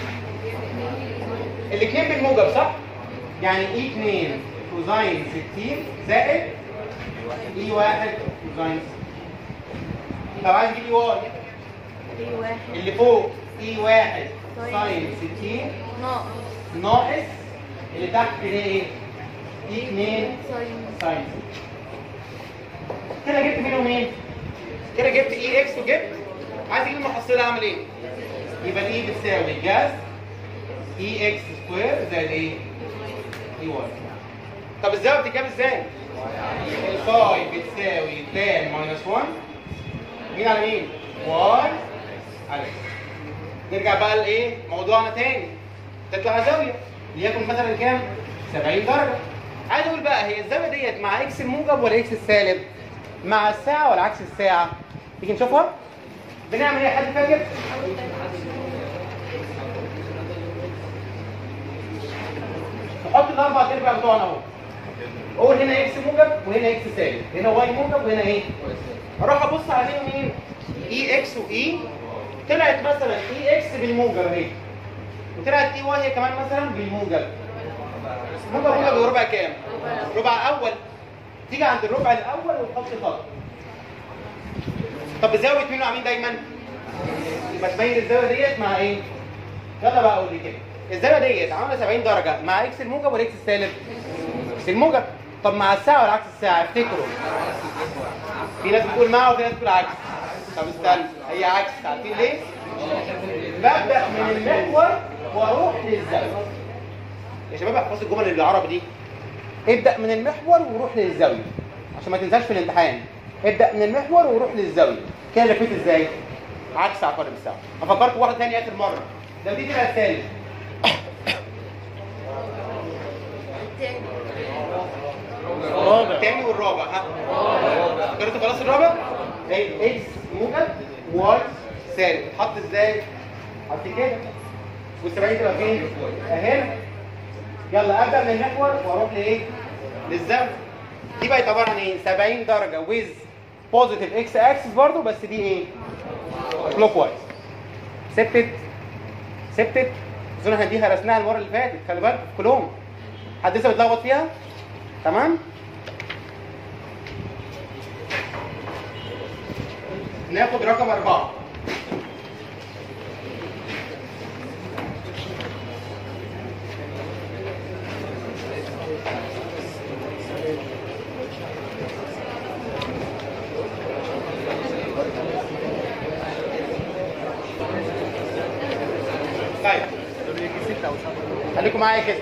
الاثنين بالموجب صح يعني اي 2 كوزاين 60 زائد اي 1 كوزاين 60 لو عايز تجيب اي واي في واحد اللي فوق اي 1 ساين 60 ناقص ناقص اللي تحت ده ايه اي 2 ساين ساين كده جبت مين ومين؟ كده جبت اي اكس وجبت عايز اجيب المحصله اعمل ايه؟ يبقى الاي بتساوي جاز اي اكس سكوير زائد ايه؟ اي واي طب الزاويه بتتجاب ازاي؟ الفاي بتساوي تان ماينس 1 مين على مين؟ واي على اكس نرجع بقى لايه؟ موضوعنا تاني تطلع زاويه ليكن مثلا كام؟ 70 درجه عايز اقول بقى هي الزاويه ديت مع اكس الموجب ولا اكس السالب؟ مع الساعه ولا عكس الساعه؟ تيجي نشوفها؟ بنعمل ايه حد فاكر؟ نحط الاربع ارباع بتوعنا اهو قول هنا اكس موجب وهنا اكس سالب هنا واي موجب وهنا ايه؟ اروح ابص عليهم مين؟ اي اكس واي طلعت مثلا اي اكس بالموجب اهي وطلعت اي واي هي كمان مثلا بالموجب موجب موجب بربع كام؟ ربع اول تيجي عند الربع الاول وتحط خط طب زاويه مين وعمين دايما؟ يبقى تبين الزاويه ديت مع ايه؟ يلا بقى قول لي كده الزاويه ديت عامله 70 درجه مع اكس الموجب ولا اكس السالب؟ اكس الموجب طب مع الساعه ولا عكس الساعه؟ افتكروا في ناس بتقول مع وفي ناس بتقول عكس طب استنى هي عكس عارفين ليه؟ ببدا من المحور واروح للزاويه يا شباب احفظوا الجمل اللي بالعربي دي ابدا من المحور وروح للزاويه عشان ما تنساش في الامتحان ابدا من المحور وروح للزاويه كده لفيت ازاي عكس عقارب الساعه افكركم واحده ثانيه اخر مره ده دي طلعت ثالث التاني الثاني والرابع ها فكرتوا خلاص الرابع ايه اكس موجب واي سالب حط ازاي؟ حط كده وال 70 تبقى فين؟ هنا يلا ابدا من المحور واروح لايه؟ للزاويه دي بقت عباره عن ايه؟ 70 درجه ويز بوزيتيف اكس اكسس برضو بس دي ايه؟ كلوك وايز سبتت سبتت اظن احنا دي هرسناها المره اللي فاتت خلي بالك في كلهم حد لسه بيتلخبط فيها؟ تمام؟ ناخد رقم أربعة طيب دول يجي ستة أو سبعة خليكم معايا كده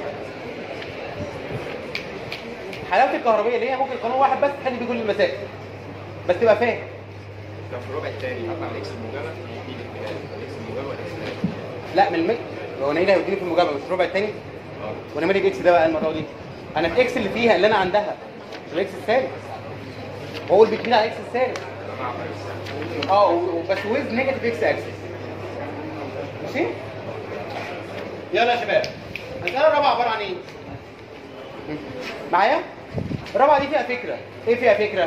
حلاوه الكهربيه اللي هي ممكن قانون واحد بس تحل بيه كل المسائل بس تبقى فاهم كان في الربع الثاني هطلع الاكس الموجبه دي الاتجاه الاكس الموجبه ولا الاكس الثاني؟ لا من المي هو نايل هيوديني في المجابه مش الربع الثاني وانا مالي باكس ده بقى المره دي انا في اكس اللي فيها اللي انا عندها مش الاكس الثالث واقول بتميل على اكس الثالث اه و- بس ويز نيجاتيف اكس اكسس ماشي يلا يا شباب المساله الرابعه عباره عن ايه معايا الرابعه دي فيها فكره ايه فيها فكره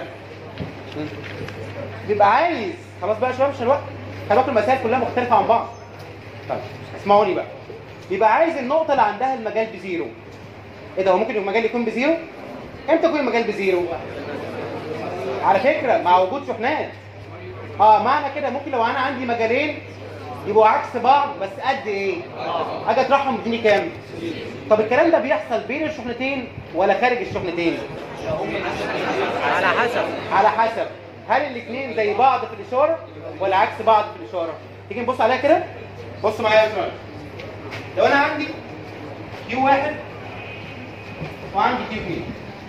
بيبقى عايز خلاص بقى يا شباب عشان الوقت خلي بالكم المسائل كلها مختلفه عن بعض طيب اسمعوني بقى بيبقى عايز النقطه اللي عندها المجال بزيرو ايه ده هو ممكن المجال يكون بزيرو امتى يكون المجال بزيرو على فكره مع وجود شحنات اه معنى كده ممكن لو انا عندي مجالين يبقوا عكس بعض بس قد ايه اجي اطرحهم يديني كام طب الكلام ده بيحصل بين الشحنتين ولا خارج الشحنتين على حسب على حسب هل الاثنين زي بعض في الاشاره ولا عكس بعض في الاشاره تيجي نبص عليها كده بص معايا يا شباب لو انا عندي كيو واحد وعندي كيو اثنين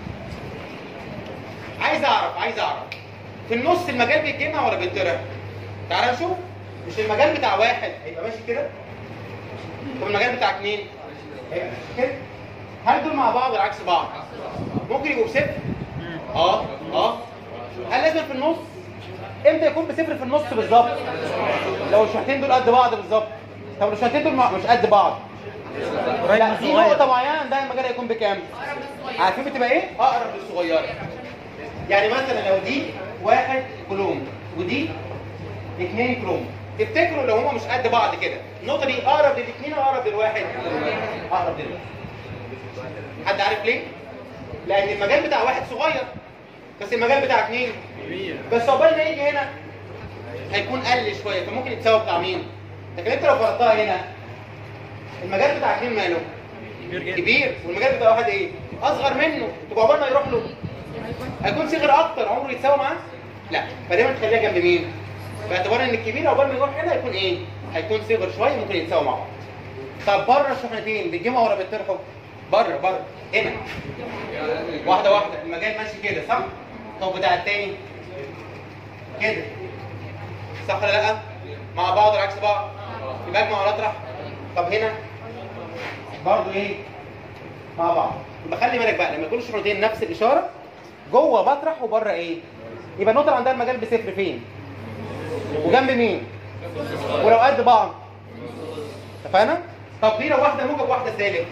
عايز اعرف عايز اعرف في النص المجال بيتجمع ولا بيتطرح تعال نشوف مش المجال بتاع واحد هيبقى ماشي كده طب المجال بتاع اثنين هيبقى ماشي كده هل دول مع بعض ولا عكس بعض ممكن يبقوا بصفر اه اه هل لازم في النص امتى يكون بصفر في النص بالظبط لو الشحنتين دول قد بعض بالظبط طب لو الشحنتين دول مع- مش قد بعض لا في نقطه معينه ده المجال هيكون بكام عارفين بتبقى ايه اقرب للصغيره يعني مثلا لو دي واحد كولوم ودي اثنين كولوم تفتكروا لو هما مش قد بعض كده النقطه دي اقرب للاثنين ولا اقرب للواحد اقرب للواحد حد عارف ليه لان المجال بتاع واحد صغير بس المجال بتاع اثنين بس عقبال ما يجي هنا هيكون قل شويه فممكن يتساوي بتاع مين لكن انت لو فرضتها هنا المجال بتاع اثنين ماله كبير جدا كبير والمجال بتاع واحد ايه اصغر منه تبقى عقبال ما يروح له هيكون صغر اكتر عمره يتساوي معاه لا فدايما تخليها جنب مين باعتبار ان الكبير عقبال ما يروح هنا هيكون ايه هيكون صغر شويه ممكن يتساوي مع بعض طب بره الشحنتين بيتجمعوا ولا بيتطرحوا بره بره هنا واحده واحده المجال ماشي كده صح طب بتاع التاني كده صح ولا لا مع بعض ولا عكس بعض يبقى اجمع ولا اطرح طب هنا برضه ايه مع بعض يبقى خلي بالك بقى لما يكونوا الشحنتين نفس الاشاره جوه بطرح وبره ايه يبقى النقطه اللي عندها المجال بصفر فين وجنب مين ولو قد بعض اتفقنا طب دي لو واحده موجب واحده سالب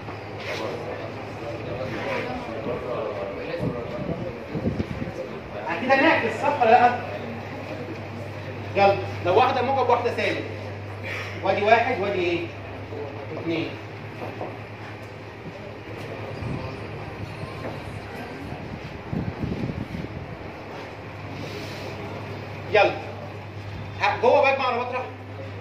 كده نعكس صح ولا لا يلا لو واحده موجب واحده سالب وادي واحد وادي ايه اثنين يلا ها، جوه بجمع ولا بطرح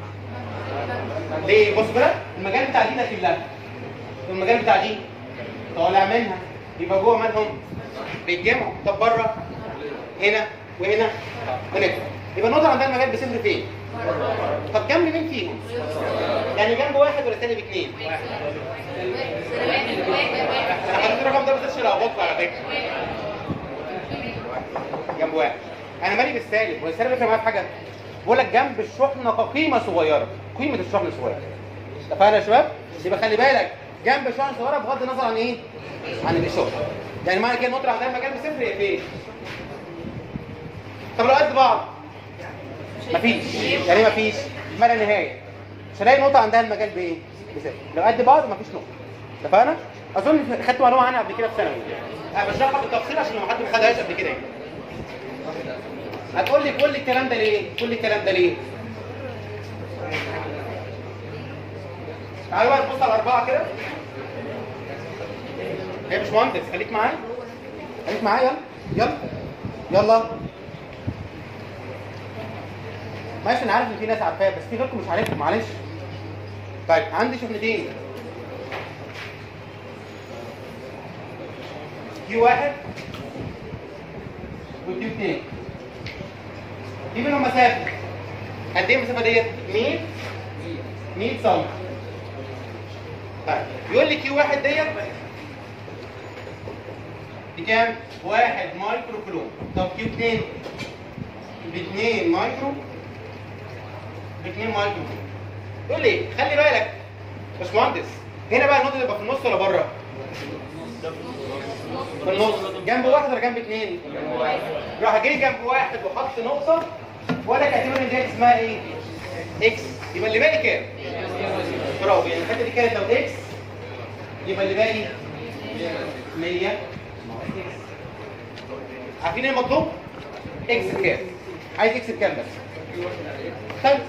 ليه بص بقى المجال بتاع دي داخل لها والمجال بتاع دي طالع منها يبقى جوه مالهم بيتجمعوا طب بره هنا وهنا هنا يبقى النقطه عندها المجال بصفر فين طب جنب مين فيهم يعني جنب واحد ولا تاني باثنين انا حطيت الرقم ده بس لخبطكم على فكره جنب واحد انا مالي بالسالب والسالب يفرق معايا في حاجه بقول لك جنب الشحنه كقيمه صغيره قيمه الشحنه صغيره اتفقنا يا شباب يبقى خلي بالك جنب الشحنه صغيره بغض النظر عن ايه عن الاشاره يعني معنى كده النقطه اللي عندها مجال بصفر هي فين طب لو قد بعض مفيش يعني ايه مفيش ما لا نهايه مش هلاقي نقطه عندها المجال بايه بصفر لو قد بعض مفيش نقطه اتفقنا اظن خدت معلومه عنها قبل كده في ثانوي انا بشرحها بالتفصيل عشان لو حد ما خدهاش قبل كده يعني هتقول لي كل الكلام ده ليه كل الكلام ده ليه تعالوا بقى نبص على الاربعه كده يا باشمهندس خليك معايا خليك معايا يلا يلا يلا ماشي انا عارف ان في ناس عارفاها بس في غيركم مش عارفهم معلش طيب عندي شغلتين كيو واحد وكيو اثنين دي منهم مسافه قد ايه المسافه ديت 100 100 سم طيب يقول لي كيو واحد ديت دي كام؟ واحد مايكرو كولوم طب كيو 2 ب 2 مايكرو ب 2 مايكرو كولوم يقول لي خلي بالك يا باشمهندس هنا بقى النقطه تبقى في النص ولا بره؟ في النص جنب واحد ولا جنب اثنين؟ راح جاي جنب واحد وحط نقطه ولا كاتبه ان دي اسمها ايه؟ اكس يبقى اللي باقي كام؟ برافو يعني الحته دي كانت لو اكس يبقى اللي باقي 100 ناقص اكس عارفين ايه المطلوب؟ اكس بكام؟ عايز اكس بكام بس؟ طيب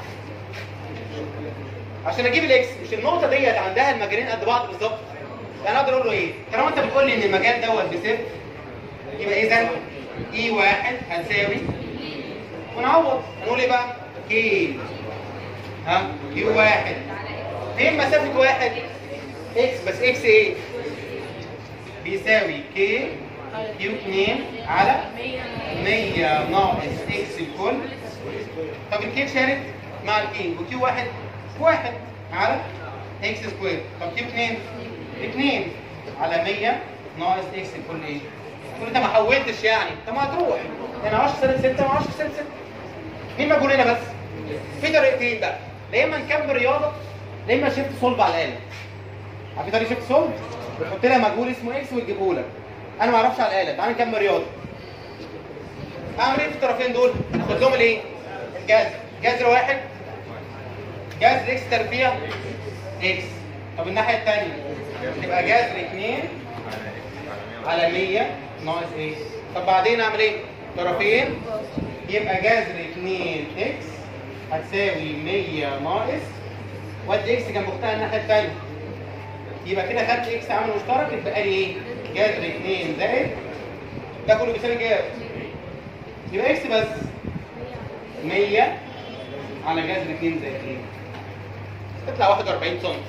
عشان اجيب الاكس مش النقطه ديت عندها المجالين قد بعض بالظبط انا اقدر اقول له ايه؟ طالما انت بتقول لي ان المجال دوت بصفر يبقى اذا اي واحد هتساوي ونعوض هنقول ايه بقى؟ كي ها كيو واحد فين مسافه واحد؟ اكس بس اكس ايه؟ بيساوي كي كيو 2 على 100 ناقص اكس الكل طب الكي اتشالت مع الكي وكيو واحد واحد على اكس سكوير طب كيو 2 2 على 100 ناقص اكس الكل ايه؟ تقول انت ما حولتش يعني طب ما هتروح يعني 10 سالب 6 و10 سالب 6 مين مجهول هنا بس؟ في طريقتين بقى يا اما نكمل رياضه يا اما شيفت صلب على الاله عارفين طريقه شيفت صلب؟ بتحط لها مجهول اسمه اكس وتجيبه لك انا ما اعرفش على الاله تعال نكمل رياضه اعمل ايه في الطرفين دول؟ اخد لهم الايه؟ الجذر جذر واحد جذر اكس تربيع اكس طب الناحيه الثانيه تبقى جذر 2 على 100 ناقص اكس طب بعدين اعمل ايه؟ طرفين يبقى جذر 2 اكس هتساوي 100 ناقص وادي اكس جنب اختها الناحيه الثانيه يبقى كده خدت اكس عامل مشترك يبقى لي ايه؟ جذر 2 زائد ده كله بيساوي كام؟ يبقى اكس بس 100 على جذر 2 زائد 2 تطلع 41 سم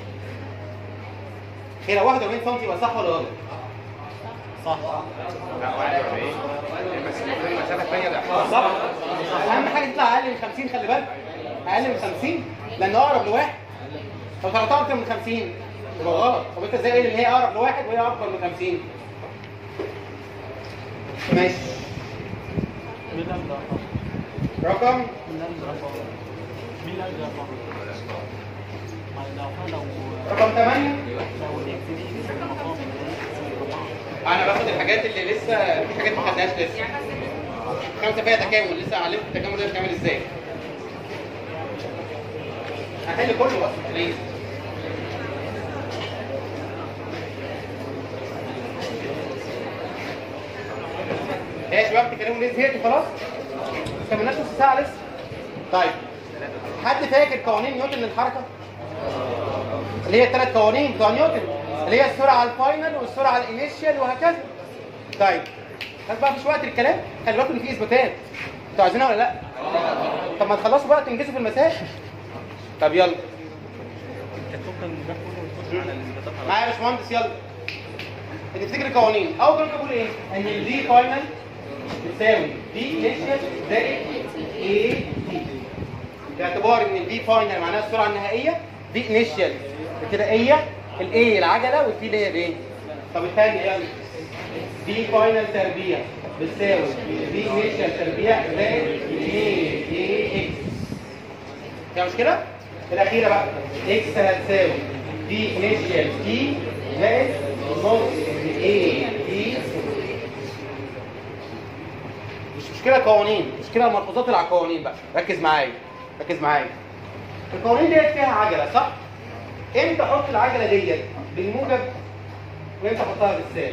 هنا 41 سم يبقى صح ولا غلط؟ صح لا 41 بس المفروض المسافه الثانيه ده صح اهم حاجه تطلع اقل من 50 خلي بالك اقل من 50 لان اقرب لواحد لو طلعتها اكتر من 50 يبقى غلط طب انت ازاي قايل ان هي اقرب لواحد وهي اكبر من 50 ماشي مين اللي عنده رقم؟ رقم مين اللي عنده رقم؟ مين اللي عنده رقم؟ ما لو لو رقم 8 لو الاكس دي في المقام انا باخد الحاجات اللي لسه في حاجات ما خدناهاش لسه خمسه فيها تكامل لسه علمت التكامل ده بيتعمل ازاي هحل كله بس بليز ايه يا شباب تكلموا ليه زهقتوا خلاص؟ ما كملناش نص ساعه لسه طيب حد فاكر قوانين نيوتن للحركه؟ اللي هي الثلاث قوانين بتوع نيوتن اللي هي السرعه الفاينل والسرعه الانيشال وهكذا طيب بس بقى مفيش وقت للكلام خلي بالكم ان في اثباتات انتوا عايزينها ولا لا؟ طب ما تخلصوا بقى تنجزوا في المسائل طب يلا كانت ممكن ده كله يخش على الاثباتات على معايا يا باشمهندس يلا نفتكر القوانين اول كلمه بقول ايه؟ ان الدي فاينل بتساوي دي انيشال زائد اي دي باعتبار ان الدي فاينل معناها السرعه النهائيه دي انيشال ابتدائيه الاي العجله والدي اللي هي الايه؟ طب الثانيه يلا دي فاينل تربيع بتساوي دي انيشال تربيع زائد اي اي اكس فيها مشكله؟ الاخيره بقى اكس هتساوي دي انيشال تي زائد نص اي تي مش مشكله قوانين مشكله الملحوظات اللي على القوانين بقى ركز معايا ركز معايا القوانين ديت فيها عجله صح امتى احط العجله ديت بالموجب وامتى احطها بالسالب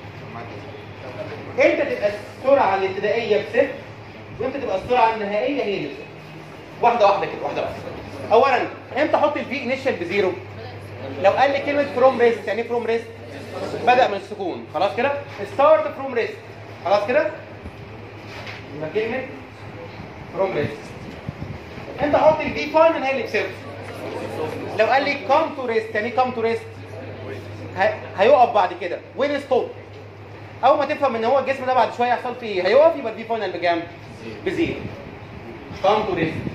امتى تبقى السرعه الابتدائيه بصفر وامتى تبقى السرعه النهائيه هي اللي بصفر واحده واحده كده واحده واحده اولا امتى احط الفي انيشال بزيرو لو قال لي كلمه فروم ريست يعني ايه فروم ريست بدا من السكون خلاص كده ستارت فروم ريست خلاص كده يبقى كلمه فروم ريست امتى احط الفي فاينل هي اللي بصفر لو قال لي كام تو ريست يعني ايه كام تو ريست هيقف بعد كده وين ستوب اول ما تفهم ان هو الجسم ده بعد شويه يحصل فيه ايه هيقف يبقى الفي فاينل بكام بزيرو كام تو ريست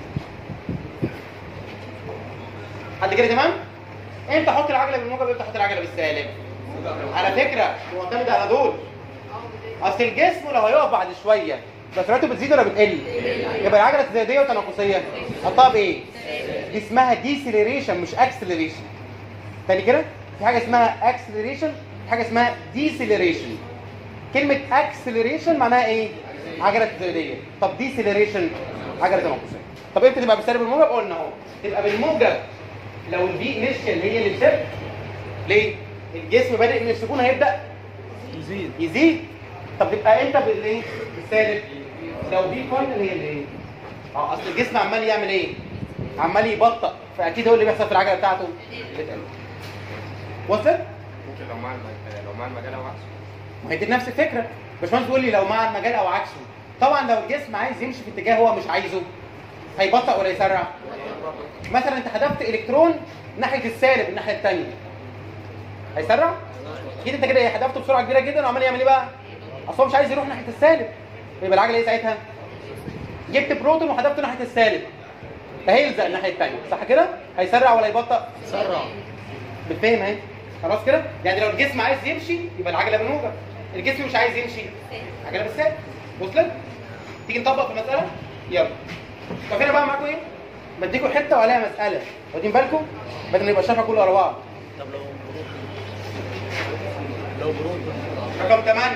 حد كده تمام امتى احط العجله بالموجب امتى احط العجله بالسالب على فكره معتمد على دول اصل الجسم لو هيقف بعد شويه يبقى سرعته بتزيد ولا بتقل يبقى العجله تزايديه وتناقصيه احطها بايه دي اسمها ديسيلريشن مش اكسلريشن تاني كده في حاجه اسمها اكسلريشن حاجه اسمها ديسيلريشن كلمه اكسلريشن معناها ايه عجله تزايديه طب ديسيلريشن عجله تناقصيه طب امتى تبقى بالسالب بالموجب قلنا اهو تبقى بالموجب لو البي انيشال هي اللي بصفر ليه الجسم بادئ من السكون هيبدا يزيد يزيد طب تبقى انت بالايه بالسالب لو بي فاينل هي اللي ايه اه اصل الجسم عمال يعمل ايه عمال يبطأ فاكيد هو اللي بيحصل في العجله بتاعته بتقل وصل ممكن لو مع الم- لو مع المجال او عكسه ما هي دي نفس الفكره باشمهندس بيقول لي لو مع المجال او عكسه طبعا لو الجسم عايز يمشي في اتجاه هو مش عايزه هيبطأ ولا يسرع مثلا انت هدفت الكترون ناحيه السالب الناحيه الثانيه هيسرع اكيد انت كده هدفته بسرعه كبيره جدا وعمال يعمل ايه بقى اصل هو مش عايز يروح ناحيه السالب يبقى العجله ايه ساعتها جبت بروتون وهدفته ناحيه السالب فهيلزق الناحيه الثانيه صح كده هيسرع ولا يبطأ سرع بالفهم اهي خلاص كده يعني لو الجسم عايز يمشي يبقى العجله بالموجب الجسم مش عايز يمشي عجله بالسالب وصلت تيجي نطبق في المساله يلا طب هنا بقى معاكم ايه بديكم حته وعليها مساله واخدين بالكم بدل ما يبقى الشرح كله ورا بعض طب لو لو برود رقم 8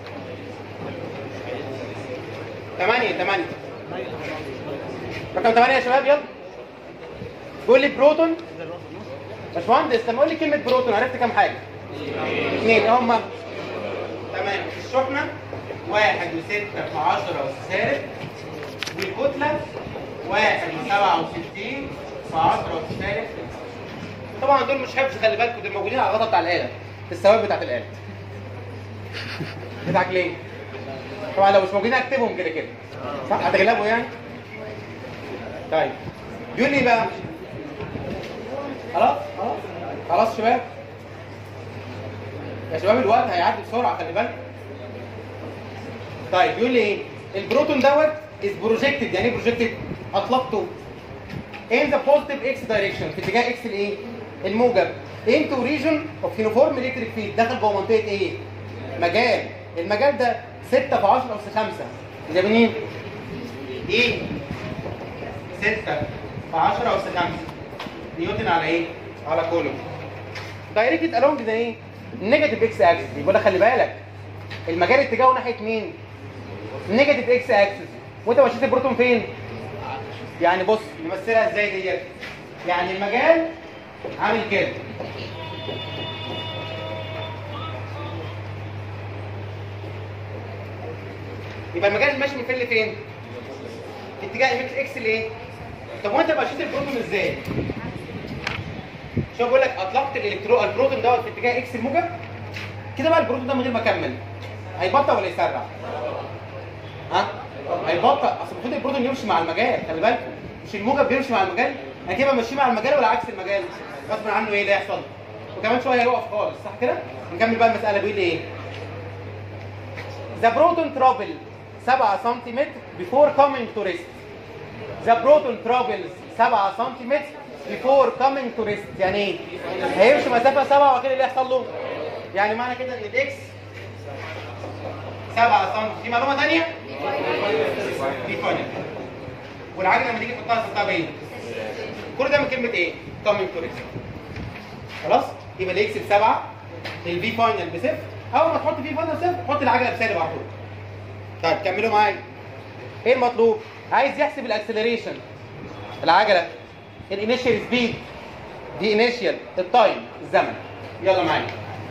8 8 رقم 8 يا شباب يلا قول لي بروتون باشمهندس لما اقول لي كلمه بروتون عرفت كام حاجه اثنين هم تمام الشحنه واحد وستة في عشرة سالب والكتلة واحد وسبعة وستين في عشرة سالب طبعا دول مش حفظ خلي بالكم دول موجودين على الغطا بتاع الآلة في الثواب بتاعت الآلة بتاعك ليه؟ طبعا لو مش موجودين اكتبهم كده كده صح هتغلبوا يعني؟ طيب يقول لي بقى خلاص خلاص خلاص شباب يا شباب الوقت هيعدي بسرعه خلي بالك طيب يقول لي ايه البروتون دوت از بروجكتد يعني ايه بروجكتد اطلقته in the positive x direction في اتجاه x الايه الموجب into region of uniform electric field دخل جوه منطقه ايه مجال المجال ده 6 في 10 اس 5 ده منين ايه 6 في 10 اس 5 نيوتن على ايه على كولوم دايركتد along ده ايه نيجاتيف اكس اكسس يبقى خلي بالك المجال اتجاهه ناحيه مين نيجاتيف اكس اكسس وانت مشيت البروتون فين يعني بص نمثلها ازاي ديت يعني المجال عامل كده يبقى المجال ماشي من فين لفين في اتجاه اكس اكس لايه طب وانت مشيت البروتون ازاي شوف بقول لك اطلقت الالكترون البروتون دوت في اتجاه اكس الموجب كده بقى البروتون ده من غير ما اكمل هيبطأ ولا يسرع ها هيبطأ اصل المفروض البروتون يمشي مع المجال خلي بالكم مش الموجب بيمشي مع المجال انا كده ماشي مع المجال ولا عكس المجال غصب عنه ايه اللي هيحصل وكمان شويه هيقف خالص صح كده نكمل بقى المساله بيقول ايه The proton travel 7 سم before coming to rest. The proton travels 7 سم before coming to rest. يعني ايه؟ هيمشي مسافة 7 وبعد كده اللي يحصل له؟ يعني معنى كده ان الاكس 7 سم دي معلومة ثانية؟ دي فاينل. والعجلة لما تيجي تحطها تحطها بايه؟ كل ده من كلمة ايه؟ coming to rest. خلاص؟ يبقى الاكس بسبعة الفي فاينل بصفر اول ما تحط فيه فاينل صفر حط العجله بسالب على طول طيب كملوا معايا ايه المطلوب عايز يحسب الاكسلريشن العجله الانيشال سبيد دي انيشال التايم الزمن يلا معايا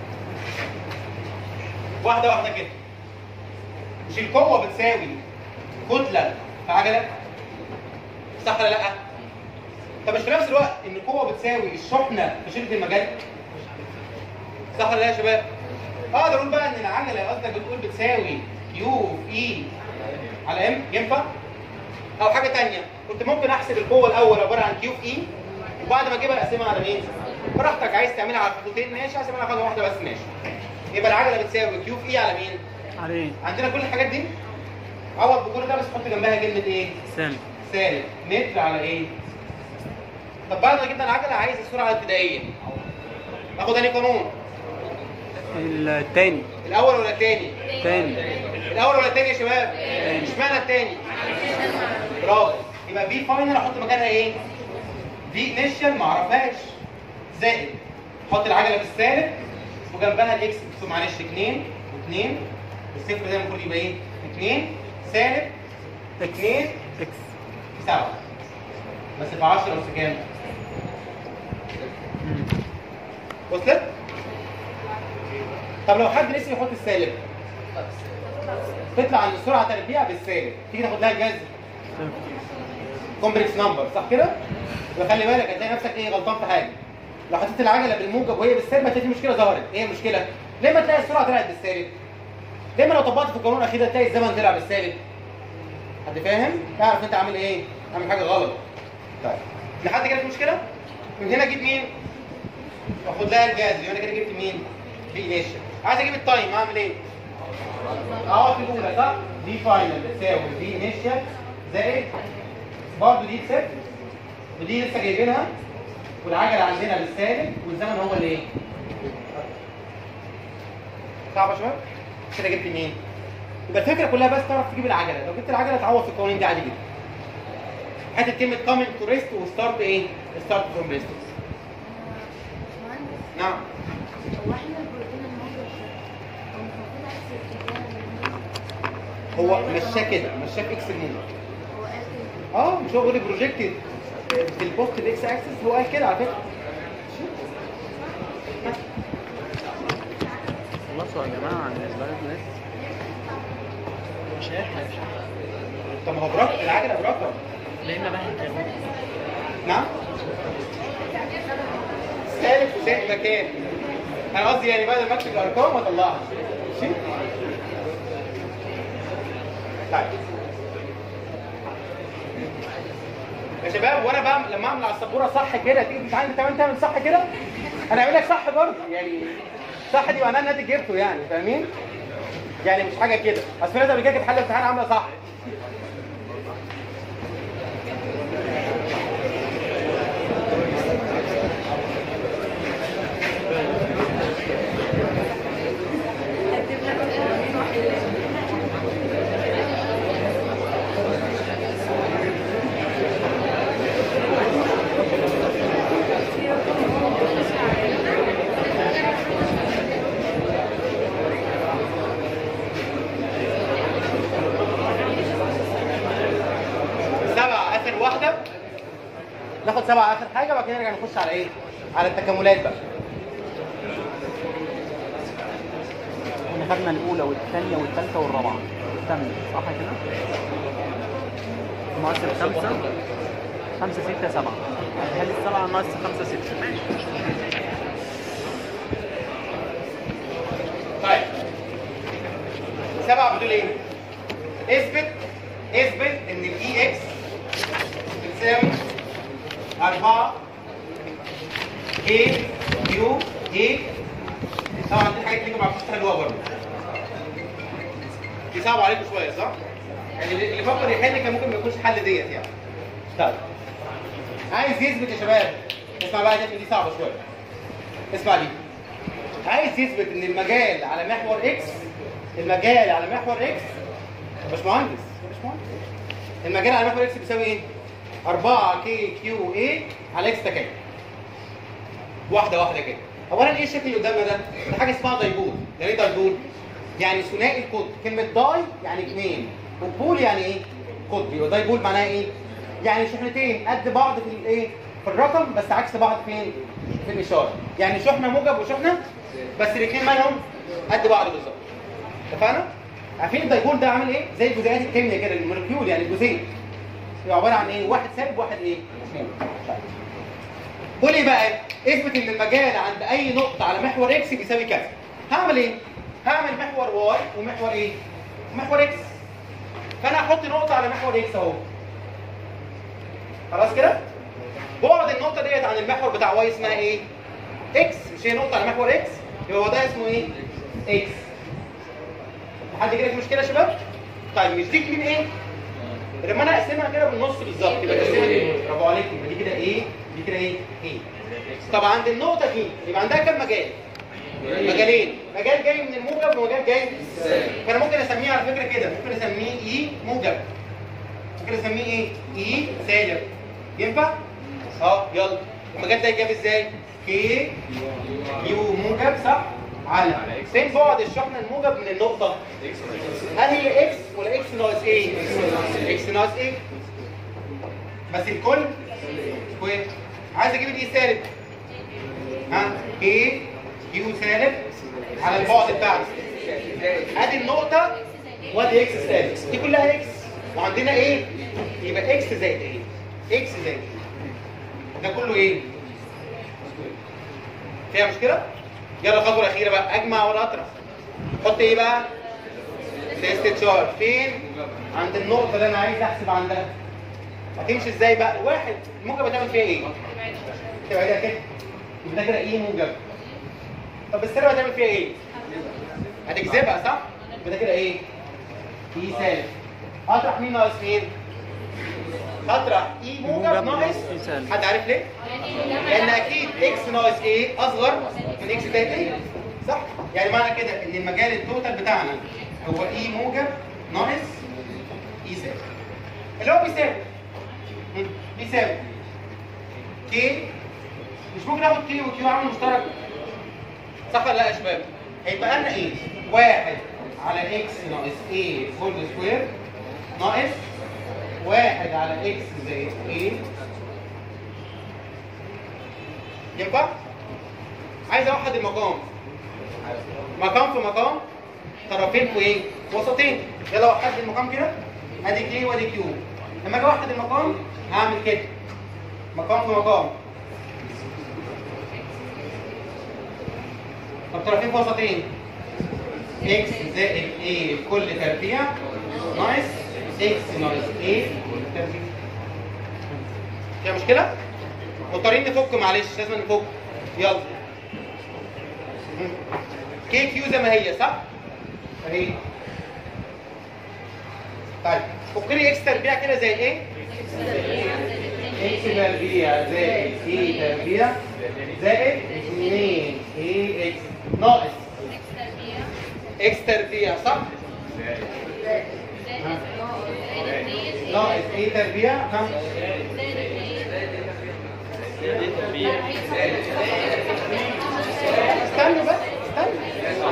واحده واحده كده مش القوه بتساوي كتله في عجله صح ولا لا طب مش في نفس الوقت ان القوه بتساوي الشحنه في شده المجال صح ولا لا يا شباب اقدر اقول بقى ان العجله قصدك بتقول بتساوي يو في اي على ام ينفع او حاجه تانية كنت ممكن احسب القوه الاول عباره عن كيو في اي وبعد ما اجيبها اقسمها على مين براحتك عايز تعملها على خطوتين ماشي عايز تعملها خطوه واحده بس ماشي يبقى العجله بتساوي كيو في اي على مين عليه عندنا كل الحاجات دي عوض بكل ده بس حط جنبها كلمه ايه سالب سالب متر على ايه طب بعد ما جبنا العجله عايز السرعه الابتدائيه اخد انهي قانون التاني الاول ولا الثاني تاني الاول ولا الثاني يا شباب اشمعنى الثاني برافو يبقى في فاينل احط مكانها ايه في انيشال ما اعرفهاش زائد احط العجله بالسالب وجنبها الاكس بس معلش 2 و2 الصفر ده المفروض يبقى ايه 2 سالب 2 اكس في 7 بس في 10 بس كام وصلت طب لو حد نسي يحط السالب تطلع عند السرعه تربيع بالسالب تيجي تاخد لها الجذر كومبلكس نمبر صح كده؟ يبقى خلي بالك هتلاقي نفسك ايه غلطان في حاجه لو حطيت العجله بالموجب وهي بالسالب هتلاقي في مشكله ظهرت ايه المشكله؟ ليه ما تلاقي السرعه طلعت بالسالب؟ ليه ما لو طبقت في القانون الاخير ده تلاقي الزمن طلع بالسالب؟ حد فاهم؟ تعرف انت عامل ايه؟ عامل حاجه غلط طيب لحد كده في مشكله؟ من هنا اجيب مين؟ واخد لها الجذر يبقى انا كده جبت مين؟ في انيشال عايز اجيب التايم اعمل ايه؟ اه في الاولى صح؟ دي فاينل بتساوي دي انيشال زائد برضه دي صفر ودي لسه جايبينها والعجله عندنا بالسالب والزمن هو اللي ايه؟ صعبه يا شباب؟ كده جبت مين؟ يبقى الفكره كلها بس تعرف تجيب العجله لو جبت العجله تعوض في القوانين دي عادي جدا حته كلمه coming to rest وستارت ايه؟ ستارت فروم ريست مهندس نعم هو احنا البروتين الموجود هو المفروض عكس الاتجاه هو مشاه كده مشاه في اكس الموجب هو قال كده اه مش هو بيقول لي بروجيكتد في البوست الاكس اكسس هو قال كده على فكره خلصوا يا جماعه عن البلد ناس مش هيحتاج طب ما هو برقم العجله برقم لان بقى هتعمل نعم سالب وسالب مكان انا قصدي يعني بعد ما اكتب الارقام اطلعها ماشي طيب يا شباب وانا بعمل لما اعمل على السبوره صح كده تيجي مش عندي كمان تعمل صح كده انا اعمل لك صح برضه يعني صح دي معناها الناتج جبته يعني فاهمين؟ يعني مش حاجه كده اصل في ناس قبل كده كانت حل امتحان عامله صح هكتب لك القوانين واحده سبعة آخر واحدة ناخد سبعة آخر حاجة وبعد كده نرجع نخش على إيه؟ على التكاملات بقى احنا خدنا الاولى والثانيه والثالثه والرابعه الثامنه صح كده؟ ناقص الخمسه خمسه سته سبعه هل السبعه ناقص خمسه سته ماشي طيب سبعة بتقول إيه؟ اثبت اثبت إن الإي إكس بتساوي أربعة كي يو إيه طبعا دي حاجات ليكم معرفوش تحلوها برضه دي صعبة عليكم شوية صح؟ يعني اللي اللي فكر يحل كان ممكن ما يكونش حل ديت يعني طيب عايز يثبت يا شباب اسمع بقى دي دي صعبة شوية اسمع دي عايز يثبت ان المجال على محور اكس المجال على محور اكس مش مهندس مش مهندس المجال على محور اكس بيساوي ايه 4 كي كيو اي على اكس تكامل واحده واحده كده اولا ايه الشكل اللي قدامنا ده ده حاجه اسمها دايبول يعني ايه دايبول يعني ثنائي القطر كلمه داي يعني اثنين وبول يعني ايه قطبي يبقى دايبول معناها ايه؟ يعني شحنتين قد بعض في الايه؟ في الرقم بس عكس بعض فين؟ في الاشاره يعني شحنه موجب وشحنه بس الاثنين مالهم قد بعض بالظبط اتفقنا؟ عارفين الدايبول ده عامل ايه؟ زي الجزيئات الكيمياء كده المولكيول يعني الجزيء يبقى عباره عن ايه؟ واحد سالب واحد ايه؟ موجب طيب. قول ايه بقى؟ اثبت ان المجال عند اي نقطه على محور اكس بيساوي كذا. هعمل ايه؟ هعمل محور واي ومحور ايه؟ محور اكس. فانا هحط نقطه على محور اكس اهو. خلاص كده؟ بعد النقطه ديت عن المحور بتاع واي اسمها ايه؟ اكس مش هي نقطه على محور اكس؟ يبقى هو ده اسمه ايه؟ اكس. حد كده في مشكله يا شباب؟ طيب مش دي مين ايه؟ لما انا اقسمها كده بالنص بالظبط يبقى اقسمها ايه؟ برافو عليكم يبقى دي كده ايه؟ دي كده ايه؟ ايه؟ طب عند النقطه دي يبقى عندها كام مجال؟ مجالين مجال جاي من الموجب ومجال جاي فانا ممكن اسميه على فكره كده ممكن اسميه اي موجب ممكن اسميه ايه؟ اي سالب ينفع؟ اه يلا المجال ده يتجاب ازاي؟ كي يو موجب صح؟ على فين بعد الشحنه الموجب من النقطه؟ هل هي اكس ولا اكس ناقص ايه؟ اكس ناقص ايه؟ بس الكل سكوير عايز اجيب الاي سالب ها ايه يو سالب على البعد بتاعنا ادي النقطه وادي اكس سالب دي كلها اكس وعندنا ايه يبقى اكس زائد ايه اكس زائد ايه ده كله ايه فيها مشكله يلا الخطوه الاخيره بقى اجمع ولا اطرح حط ايه بقى تيست شارت فين عند النقطه اللي انا عايز احسب عندها هتمشي ازاي بقى واحد الموجب هتعمل فيها ايه تبقى كده يبقى ده كده ايه موجب طب السالب هتعمل فيها ايه هتجذبها صح يبقى ده كده ايه اي سالب هطرح مين ناقص مين هطرح اي موجب ناقص حد عارف ليه لان اكيد اكس ناقص ايه اصغر من اكس زائد ايه صح يعني معنى كده ان المجال التوتال بتاعنا هو اي موجب ناقص اي سالب اللي هو بيساوي مم. بيساوي كي مش ممكن اخد كي وكيو عامل مشترك صح ولا لا يا شباب هيبقى لنا ايه واحد على اكس ناقص ايه فول سكوير ناقص واحد على اكس زائد ايه ينفع عايز اوحد المقام مقام في مقام طرفين في ايه وسطين يلا وحد المقام كده ادي كي وادي كيو لما اجي اوحد المقام هعمل كده مقام في مقام طب طرفين في وسطين اكس زائد ايه كل تربيع ناقص اكس ناقص ايه كل تربيع فيها مشكلة؟ مضطرين نفك معلش لازم نفك يلا كي كيو زي ما هي صح؟ اهي طيب فك لي اكس تربيع كده زي ايه؟ اكس تربيع زائد ايه تربيع زائد 2 ايه اكس ناقص اكس تربيع صح؟ ناقص ايه تربيع ها؟ استنوا بس استنوا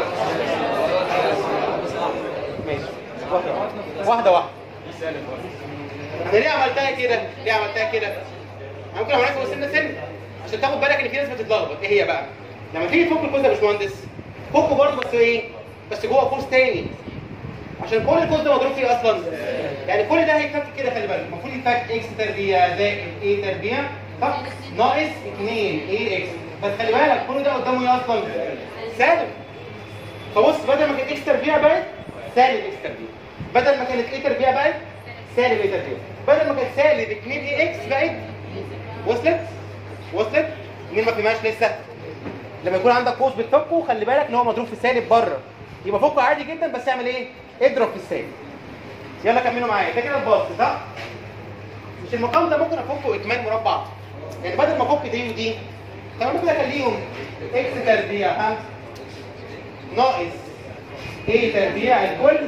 ماشي واحدة واحدة واحدة انا ليه عملتها كده؟ ليه عملتها كده؟ انا ممكن اعملها فوق سنة سنة عشان تاخد بالك ان في ناس بتتلخبط ايه هي بقى؟ لما تيجي تفك القوس ده يا باشمهندس فكه برضه بس ايه؟ بس جوه قوس تاني عشان كل القوس ده مضروب فيه اصلا يعني كل ده هيتفك كده خلي بالك المفروض يتفك اكس تربيع زائد ايه تربيع صح؟ ناقص 2 ايه اكس بس خلي بالك كل ده قدامه ايه اصلا؟ سالب فبص بدل ما كانت اكس تربيع بقت سالب اكس تربيع بدل ما كانت ايه تربيع بقت سالب ايه تربيع بدل ما كانت سالب 2 ايه اكس بقت وصلت؟ وصلت؟ مين ما فهمهاش لسه؟ لما يكون عندك قوس بتفكه خلي بالك ان هو مضروب في السالب بره يبقى فكه عادي جدا بس اعمل ايه؟ اضرب في السالب يلا كملوا معايا ده كده الباص صح؟ مش المقام ده ممكن افكه اكمال مربع يعني بدل ما افك دي ودي طب أنا ممكن اخليهم اكس تربيع ها ناقص ايه تربيع الكل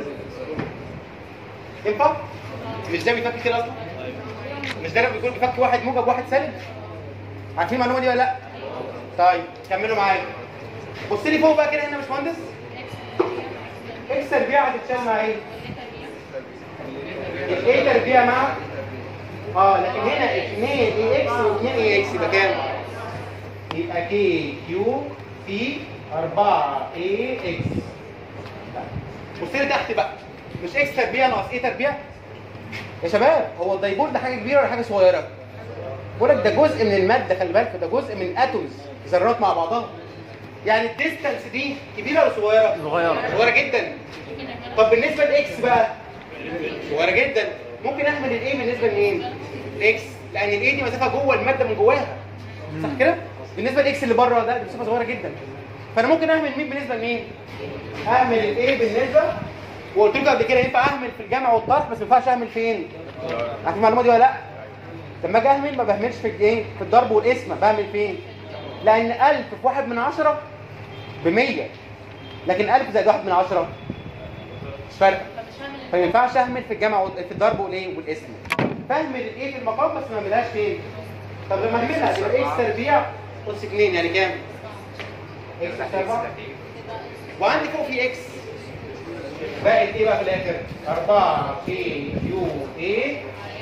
ينفع؟ مش ده بيفك كده اصلا؟ مش ده لما بيكون بيفك واحد موجب واحد سالب؟ عارفين المعلومه دي ولا لا؟ طيب كملوا معايا بص لي فوق بقى كده هنا يا باشمهندس اكس تربيع هتتشال مع ايه؟ الاي تربيع مع اه لكن هنا 2 اي اكس و2 اي اكس يبقى كام؟ يبقى كي كيو في 4 اي اكس بص لي تحت بقى مش اكس تربيع ناقص اي تربيع يا شباب هو الدايبول ده حاجه كبيره ولا حاجه صغيره؟ بقول لك ده جزء من الماده خلي بالك ده جزء من اتومز ذرات مع بعضها يعني الديستانس دي كبيره ولا صغيره؟ صغيرة. صغيره جدا طب بالنسبه لاكس بقى صغيره جدا ممكن اهمل الايه بالنسبه لمين؟ اكس لان الايه دي مسافه جوه الماده من جواها صح كده؟ بالنسبه لاكس اللي بره ده دي مسافه صغيره جدا فانا ممكن اهمل مين بالنسبه لمين؟ اهمل الايه بالنسبه وقلت لكم قبل كده ينفع اهمل في الجمع والطرح بس ما ينفعش اهمل فين؟ عارف المعلومه دي ولا لا؟ لما اجي اهمل ما بهملش في الايه؟ في الضرب والقسمه بهمل فين؟ لان 1000 في 1 من 10 ب 100 لكن 1000 زائد 1 من 10 مش فارقه فمش فاهم اللي فما ينفعش اهمل في الجمع وال- في الضرب والايه والاسم فاهمل الايه في المقام بس ما اعملهاش فين طب لما اهملها يبقى اكس تربيع اس 2 يعني كام اكس تربيع وعندي فوق في اكس بقت ايه بقى في الاخر 4 كي يو اي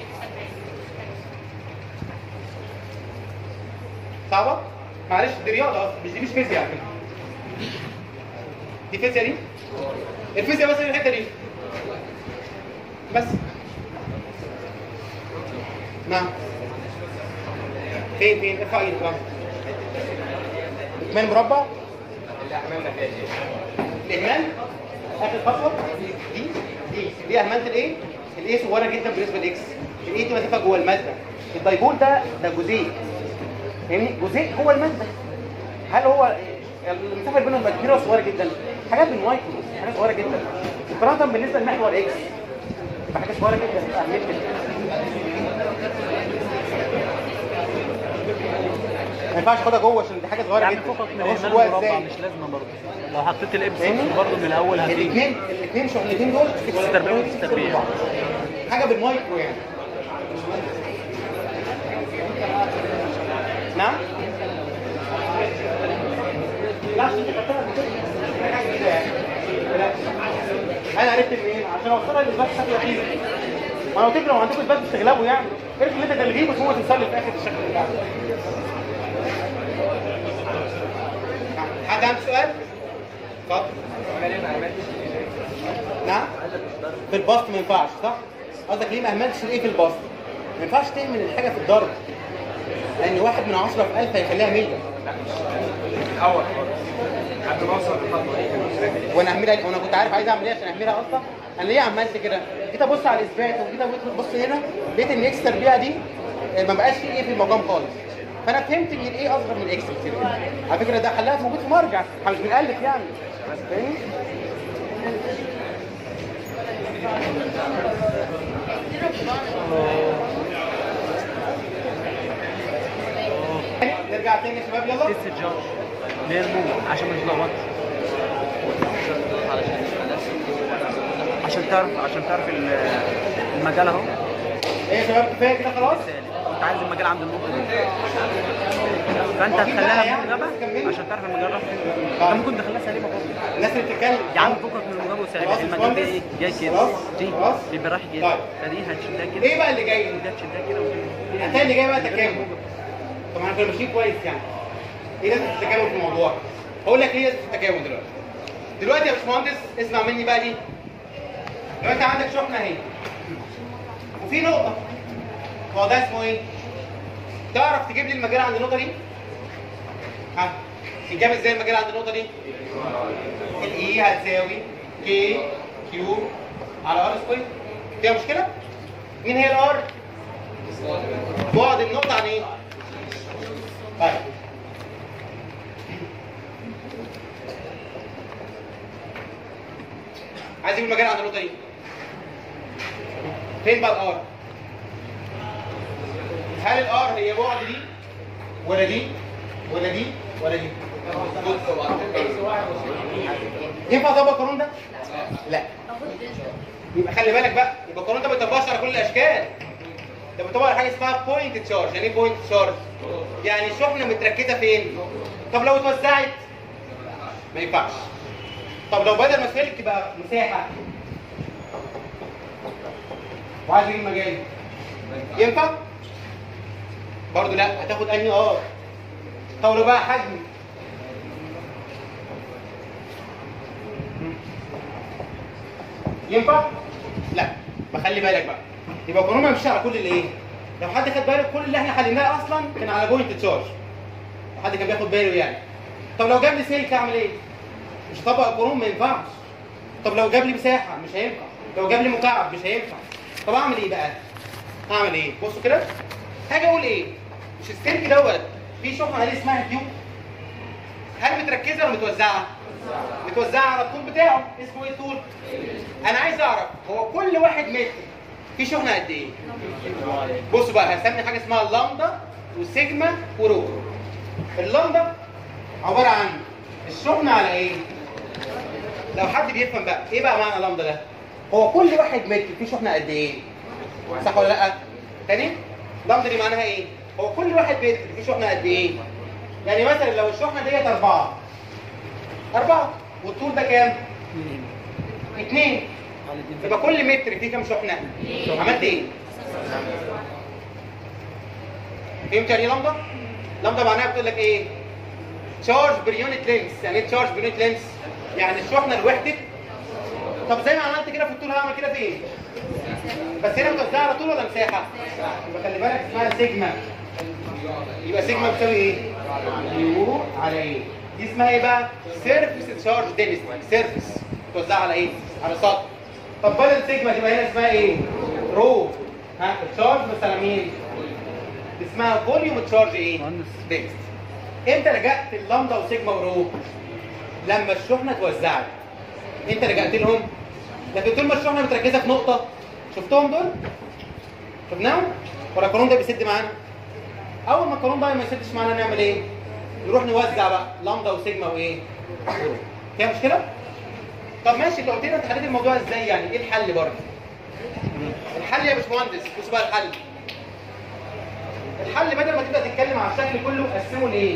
صعبه معلش دي رياضه اصلا مش دي مش فيزياء على فكره دي فيزياء دي الفيزياء بس الحته دي بس نعم فين فين ارفع ايدك بقى اكمال مربع الاحمال نتائج الاهمال اخر خطوه دي دي دي اهمال الايه الايه صغيره جدا بالنسبه لاكس الايه دي مسافه جوه الماده الدايبول ده ده جزيء فاهمني جزيء جوه الماده هل هو المسافه اللي بينهم بقت كبيره ولا صغيره جدا حاجات بالمايكرو حاجات صغيره جدا مقارنه بالنسبه لمحور اكس يبقى حاجه صغيره جدا تبقى اهميه جدا ما ينفعش اخدها جوه عشان دي حاجه صغيره يعني جدا فقط من اخش اهمال جواها المربع ازاي مش لازمه برضه لو حطيت الابس فاهمني؟ برضه من الاول هتيجي الاثنين الاثنين شغلتين دول اكس تربيع واكس تربيع حاجه بالمايكرو يعني نعم لا عشان تحطها في حاجة جديدة يعني. لا. انا عرفت منين عشان اوصلها للاثبات بشكل دقيق ما انا قلت لكم لو عندكم اثبات مش تغلبوا يعني عرفت ان انت تلغيه بس هو تسلم في اخر الشكل بتاعه حد عنده سؤال؟ اتفضل نعم في البسط ما ينفعش صح؟ قصدك ليه ما اهملتش الايه في البسط؟ ما ينفعش تهمل الحاجه في الضرب لان واحد من عشرة في 1000 هيخليها 100 الاول قبل ما اوصل للخطوه دي كان مش راكب. وانا اعملها وانا كنت عارف عايز اعمل ايه عشان اعملها اصلا انا ليه عملت كده؟ جيت ابص على الاثبات وجيت ابص هنا لقيت ان اكس تربيع دي آه، ما بقاش في ايه في المقام خالص فانا فهمت ان الايه اصغر من الاكس كتير على فكره ده خلاها موجود في مرجع احنا مش بنالف يعني فاهمني؟ نرجع تاني يا شباب يلا تيست الجار اللي هي الموجة عشان ما تتلخبطش عشان تعرف عشان تعرف ال- المجال اهو ايه يا شباب كفايه كده خلاص انت عايز المجال عند النقطة دي فانت هو في بقى هتخليها يعني موجبة كملي. عشان تعرف المجال راح فين آه. انت ممكن تخليها سليمة برضه الناس اللي بتتكلم يا عم فكك من الموجبة والسليمة خلاص المجال ده يا ايه جاي كده خلاص، دي خلاص. بيبقى رايح كده طيب. فدي هتشدها كده ايه بقى اللي جاي؟ ودي هتشدها كده ودي- التاني اللي جاي بقى تكامل طب احنا كنا ماشيين كويس يعني ايه لازمه التكامل في الموضوع؟ هقول لك ايه لازمه التكامل دلوقتي دلوقتي يا باشمهندس اسمع مني بقى دي دلوقتي عندك شحنه اهي وفي نقطه هو ده اسمه ايه؟ تعرف تجيب لي المجال عند النقطه دي؟ ها تجيب ازاي المجال عند النقطه دي؟ الاي هتساوي كي كيو على ار سكوير فيها مشكله؟ مين هي الار؟ بعد النقطة عن ايه؟ طيب عايز اجيب المجال عند النقطة دي فين بقى الار؟ هل الار هي بعد دي ولا دي ولا دي ولا دي؟ ينفع اطبق القانون ده؟ لا يبقى خلي بالك بقى يبقى القانون ده ما بيطبقش على كل الاشكال ده بيطبق على حاجه اسمها بوينت تشارج يعني ايه بوينت تشارج يعني الشحنه متركزه فين طب لو اتوزعت ما ينفعش طب لو بدل ما سلك بقى مساحه وعايز اجيب مجال ينفع؟ برضه لا هتاخد انهي ار طب لو بقى حجم ينفع؟ لا بخلي بالك بقى يبقى القانون ما يمشيش على كل الايه؟ لو حد خد باله كل اللي احنا حليناه اصلا كان على بوينت تشارج لو حد كان بياخد باله يعني طب لو جاب لي سلك اعمل ايه؟ مش هطبق القانون ما ينفعش طب لو جاب لي مساحه مش هينفع لو جاب لي مكعب مش هينفع طب اعمل ايه بقى؟ اعمل ايه؟ بصوا كده هاجي اقول ايه؟ مش السلك دوت في شحنه عليه اسمها كيو هل متركزه ولا متوزعه؟ متوزعه على الطول بتاعه اسمه ايه الطول؟ انا عايز اعرف هو كل واحد متر في شحنه قد ايه؟ بصوا بقى هسمي حاجه اسمها اللامدا وسيجما ورو اللامدا عباره عن الشحنه على ايه؟ لو حد بيفهم بقى ايه بقى معنى لامدا ده؟ هو كل واحد متر فيه شحنه قد ايه؟ صح ولا لا؟ تاني؟ لامدا دي معناها ايه؟ هو كل واحد متر فيه شحنه قد ايه؟ يعني مثلا لو الشحنه ديت أربعة أربعة والطول ده كام؟ اثنين يبقى كل متر فيه كام شحنه؟ عملت ايه؟ فهمت يعني ايه لمبه؟ لمبه معناها بتقول لك ايه؟ تشارج بير يونت لينس يعني ايه تشارج بير يونت لينس؟ يعني الشحنه الوحده طب زي ما عملت كده في الطول هعمل كده فين؟ بس هنا متوزعه على طول ولا مساحه؟ يبقى خلي بالك اسمها سيجما يبقى سيجما بتساوي ايه؟ يو على ايه؟ دي اسمها ايه بقى؟ سيرفيس تشارج دينستي سيرفيس متوزعه على ايه؟ على سطح طب بدل سيجما تبقى هنا اسمها ايه؟ رو ها التشارج بس على مين؟ اسمها فوليوم تشارج ايه؟ دينستي امتى لجأت اللامدا وسيجما ورو؟ لما الشحنه اتوزعت انت لجأت لهم لكن طول ما الشحنه متركزه في نقطه شفتهم دول؟ شفناهم؟ ولا القانون ده بيسد معانا؟ اول ما القانون بقى ما يسدش معانا نعمل ايه؟ نروح نوزع بقى لامدا وسيجما وايه؟ ورو فيها مشكله؟ طب ماشي لو قلت لنا انت حليت الموضوع ازاي يعني؟ ايه الحل برضه؟ الحل يا باشمهندس بص بقى الحل الحل بدل ما تبدا تتكلم على الشكل كله قسمه لايه؟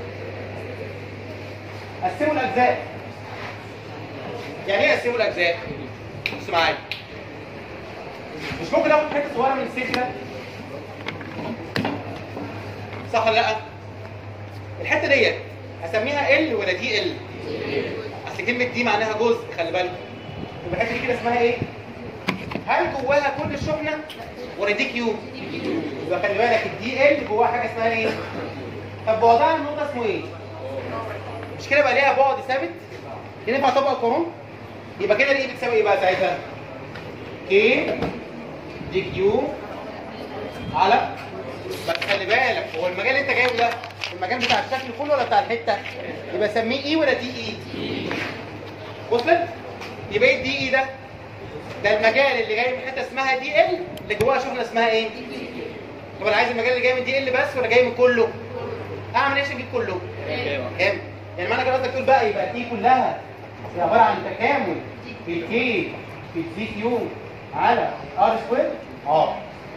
قسمه لاجزاء يعني ايه قسمه لاجزاء؟ بص معايا مش ممكن اخد حته صغيره من السلك ده صح ولا لا؟ الحته ديت هسميها ال ولا دي ال؟ اصل كلمه دي معناها جزء خلي بالك يبقى الحته دي كده اسمها ايه؟ هل جواها كل الشحنه ولا دي كيو؟ يبقى خلي بالك الدي ال جواها حاجه اسمها ايه؟ طب بعدها عن النقطه اسمه ايه؟ مش كده بقى ليها بعد ثابت؟ ينفع اطبق القانون؟ يبقى كده الايه بتساوي ايه بقى ساعتها؟ كي دي كيو على بس خلي بالك هو المجال اللي انت جايبه ده المجال بتاع الشكل كله ولا بتاع الحته؟ يبقى سميه اي ولا دي اي؟ وصلت؟ يبقى ايه الدي اي ده؟ ده المجال اللي جاي من حته اسمها دي ال اللي جواها شحنه اسمها ايه؟ طب انا عايز المجال اللي جاي من دي ال بس ولا جاي من كله؟ اعمل ايه عشان اجيب كله؟ كام؟ يعني معنى كده قصدك تقول بقى يبقى دي كلها هي عباره عن تكامل في الكي في الدي كيو على ار سكوير؟ اه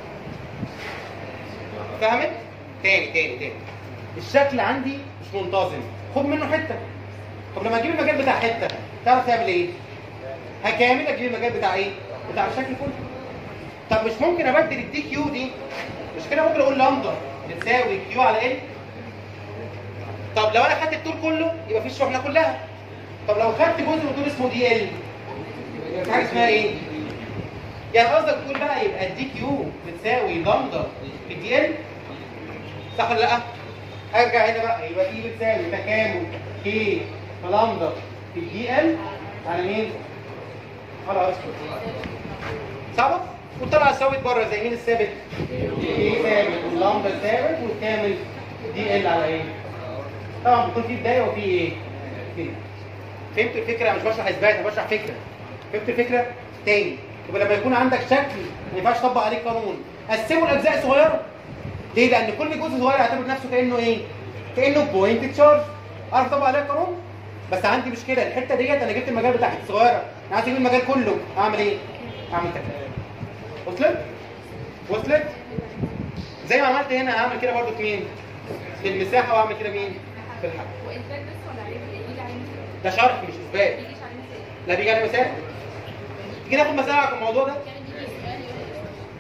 فهمت؟ تاني تاني تاني الشكل عندي مش منتظم خد منه حته طب لما اجيب المجال بتاع حته تعرف تعمل ايه؟ هكامل اجيب المجال بتاع ايه؟ بتاع الشكل كله طب مش ممكن ابدل الدي كيو دي مش كده ممكن اقول لامدا بتساوي كيو على ال طب لو انا خدت الطول كله يبقى في الشحنه كلها طب لو خدت جزء من الطول اسمه دي ال يبقى في حاجه اسمها ايه؟ يعني قصدك تقول بقى يبقى الدي كيو بتساوي لامدا في الدي ال صح ولا لا؟ ارجع هنا بقى يبقى دي بتساوي تكامل كي في لامدا في الدي ال على مين؟ على ار صعبه؟ والطلعه ثابت بره زي مين الثابت؟ كي ثابت واللامدا ثابت والكامل دي ال على ايه؟ طبعا بيكون في بدايه وفي ايه؟ كده فهمت الفكره أنا مش بشرح اثبات انا بشرح فكره فهمت الفكره؟ تاني يبقى لما يكون عندك شكل ما ينفعش تطبق عليه قانون قسمه لاجزاء صغيره ليه؟ لان كل جزء صغير يعتبر نفسه كانه ايه؟ كانه بوينت تشارج اعرف اطبق عليه قانون بس عندي مشكله الحته ديت انا جبت المجال بتاع حته صغيره انا عايز اجيب المجال كله اعمل ايه؟ اعمل تكامل وصلت؟ وصلت؟ زي ما عملت هنا اعمل كده برضو في مين؟ في المساحه واعمل كده مين؟ في الحجم وإنتاج بس ولا عليه بيجي عليه مثال؟ ده شرح مش اثبات بيجيش عليه مثال لا بيجي عليه مثال تيجي ناخد مثال على الموضوع ده يعني بيجي سؤال يقول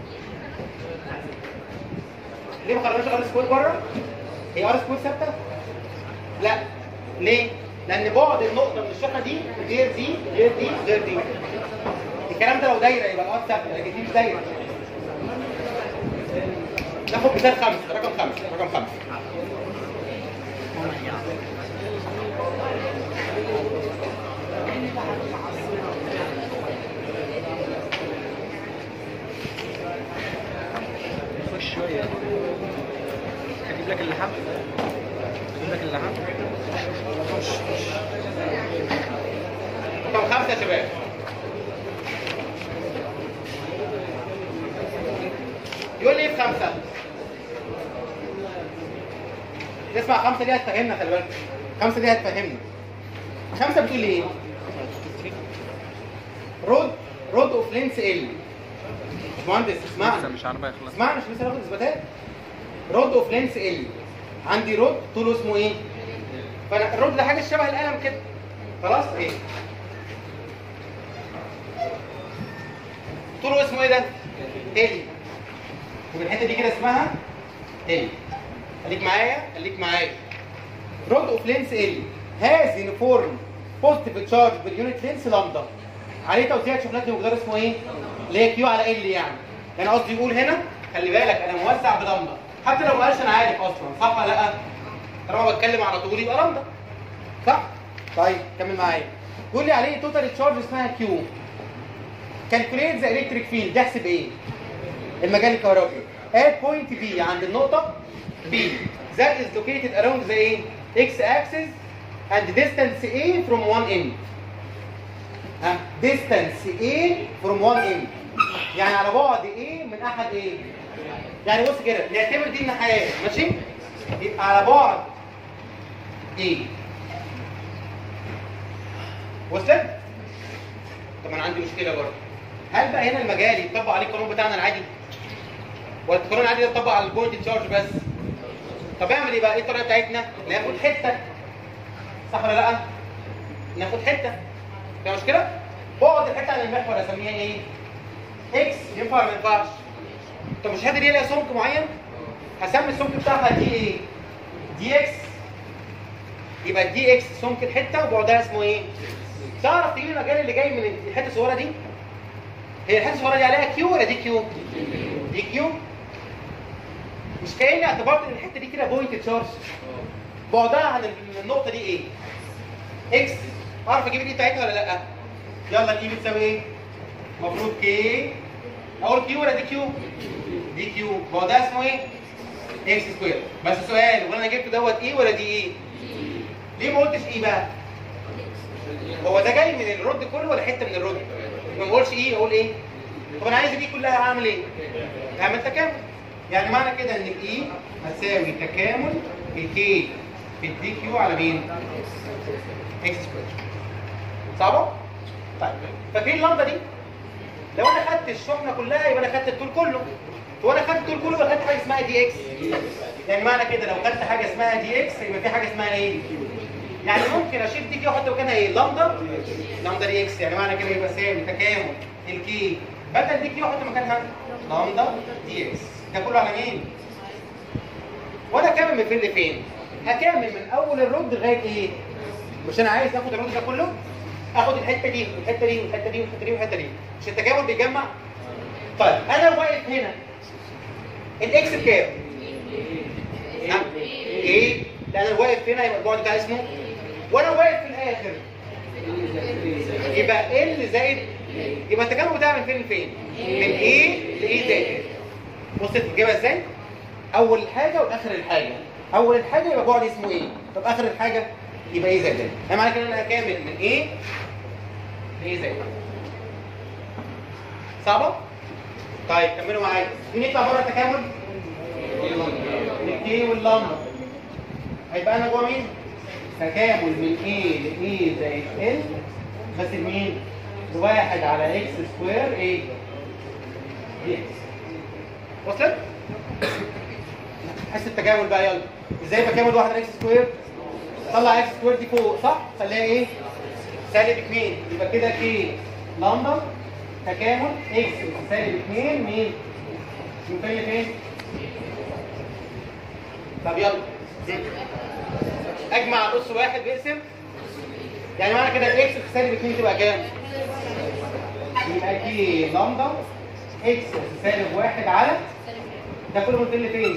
ليه ما خرجناش ار سكوير بره؟ هي ار سكوير ثابته؟ لا ليه؟ لان بعد النقطه من الشحنه دي غير دي غير دي غير دي الكلام ده لو دايره يبقى الار ثابته لكن دي مش دايره ناخد مثال خمسه رقم خمسه رقم خمسه خش شويه هجيب لك اللحم هجيب لك اللحم خش خش رقم خمسه يا شباب يقول لي ايه في خمسه؟ اسمع خمسه دي هتفهمنا خلي بالك خمسه دي هتفهمنا خمسه بتقول ايه؟ رود رود اوف لينس ال باشمهندس لسه اسمعني مش عارف يخلص اسمعني مش لسه ناخد اثباتات رود اوف لينس ال عندي رود طوله اسمه ايه؟ فانا الرود ده حاجه شبه القلم كده خلاص ايه؟ طوله اسمه ايه ده؟ ال والحته دي كده اسمها ال خليك معايا خليك معايا رود اوف لينس ال هاز يونيفورم بوزيتيف تشارج باليونت لينس لامدا عليه توزيع شحنات لمقدار اسمه ايه؟ اللي هي كيو على ال يعني يعني قصدي يقول هنا خلي بالك انا موزع بلامدا حتى لو ما قالش انا عارف اصلا صح ولا لا؟ طالما بتكلم على طول يبقى لامدا صح؟ طيب كمل معايا يقول لي عليه توتال تشارج اسمها كيو كالكوليت ذا الكتريك فيلد يحسب ايه؟ المجال الكهربي at point B عند النقطة B that is located around the ايه؟ x axis and distance A from one end ها distance A from one end يعني على بعد A من أحد A يعني بص كده نعتبر دي الناحيات ماشي؟ يبقى على بعد A وصلت؟ طب انا عندي مشكلة برضه هل بقى هنا المجال يطبق عليه القانون بتاعنا العادي؟ ولا القانون العادي ده يطبق على البوينت تشارج بس؟ طب اعمل ايه بقى؟ ايه الطريقه بتاعتنا؟ ناخد حته صح ولا لا؟ ناخد حته فيها مشكله؟ بعد الحته عن المحور اسميها ايه؟ اكس ينفع ولا ما ينفعش؟ طب مش هادي ليها سمك معين؟ هسمي السمك بتاعها دي ايه؟ دي اكس يبقى دي اكس سمك الحته وبعدها اسمه ايه؟ تعرف تجيب المجال اللي جاي من الحته الصغيره دي؟ هي الحته الصغيره دي عليها كيو ولا دي كيو؟ دي كيو مش كاني اعتبرت ان الحته دي كده بوينت تشارج بعدها عن النقطه دي ايه؟ اكس اعرف اجيب الاي بتاعتها ولا لا؟ يلا الاي بتساوي ايه؟ المفروض كي اقول كيو ولا دي كيو؟ دي كيو بعدها اسمه ايه؟ اكس سكوير بس سؤال هو انا جبت دوت ايه ولا دي ايه؟ ليه ما قلتش ايه بقى؟ هو ده جاي من الرد كله ولا حته من الرد؟ ما بقولش ايه اقول ايه؟ طب انا عايز دي كلها اعمل ايه؟ اعمل تكامل يعني معنى كده ان الاي هتساوي تكامل الكي في الدي كيو على مين؟ اكس سكوير صعبه؟ طيب فاكرين اللمبه دي؟ لو انا خدت الشحنه كلها يبقى انا خدت الطول كله هو انا خدت الطول كله يبقى خدت حاجه اسمها دي اكس يعني معنى كده لو خدت حاجه اسمها دي اكس يبقى في حاجه اسمها ايه؟ يعني ممكن اشيل دي كيو واحط مكانها ايه؟ لامدا لامدا دي اكس يعني معنى كده يبقى ساوي تكامل الكي بدل دي كيو احط مكانها لامدا دي اكس ده كله على مين؟ وانا كامل من فين لفين؟ هكامل من اول الرد لغايه ايه؟ مش انا عايز اخد الرد ده كله؟ اخد الحته دي والحته دي والحته دي والحته دي والحته دي مش التكامل بيجمع؟ طيب انا واقف هنا الاكس بكام؟ ها؟ ايه؟ لان انا واقف هنا يبقى البعد بتاعي اسمه وانا واقف في الاخر يبقى ال زائد يبقى التكامل بتاعي من فين لفين؟ من ايه لايه زائد بص تجيبها ازاي؟ اول حاجه واخر الحاجه اول الحاجه يبقى بعد اسمه ايه؟ طب اخر الحاجه يبقى ايه زائد ده معنى كده ان انا هكامل من ايه لايه زائد صعبه؟ طيب كملوا معايا مين يطلع بره التكامل؟ الكي واللمبه هيبقى انا جوه مين؟ تكامل من ايه لايه زائد ال بس لمين؟ واحد على اكس سكوير ايه؟ دي اكس وصلت؟ حس التكامل بقى يلا ازاي بكامل واحد على اكس سكوير؟ طلع اكس سكوير دي فوق صح؟ خليها ايه؟ سالب 2 يبقى كده كي لمبه تكامل اكس سالب 2 مين؟ من فين لفين؟ طب يلا اجمع على اس واحد بيقسم يعني معنى كده الاكس في سالب 2 تبقى كام؟ يبقى كي لامدا اكس في سالب واحد على ده كله من فين لفين؟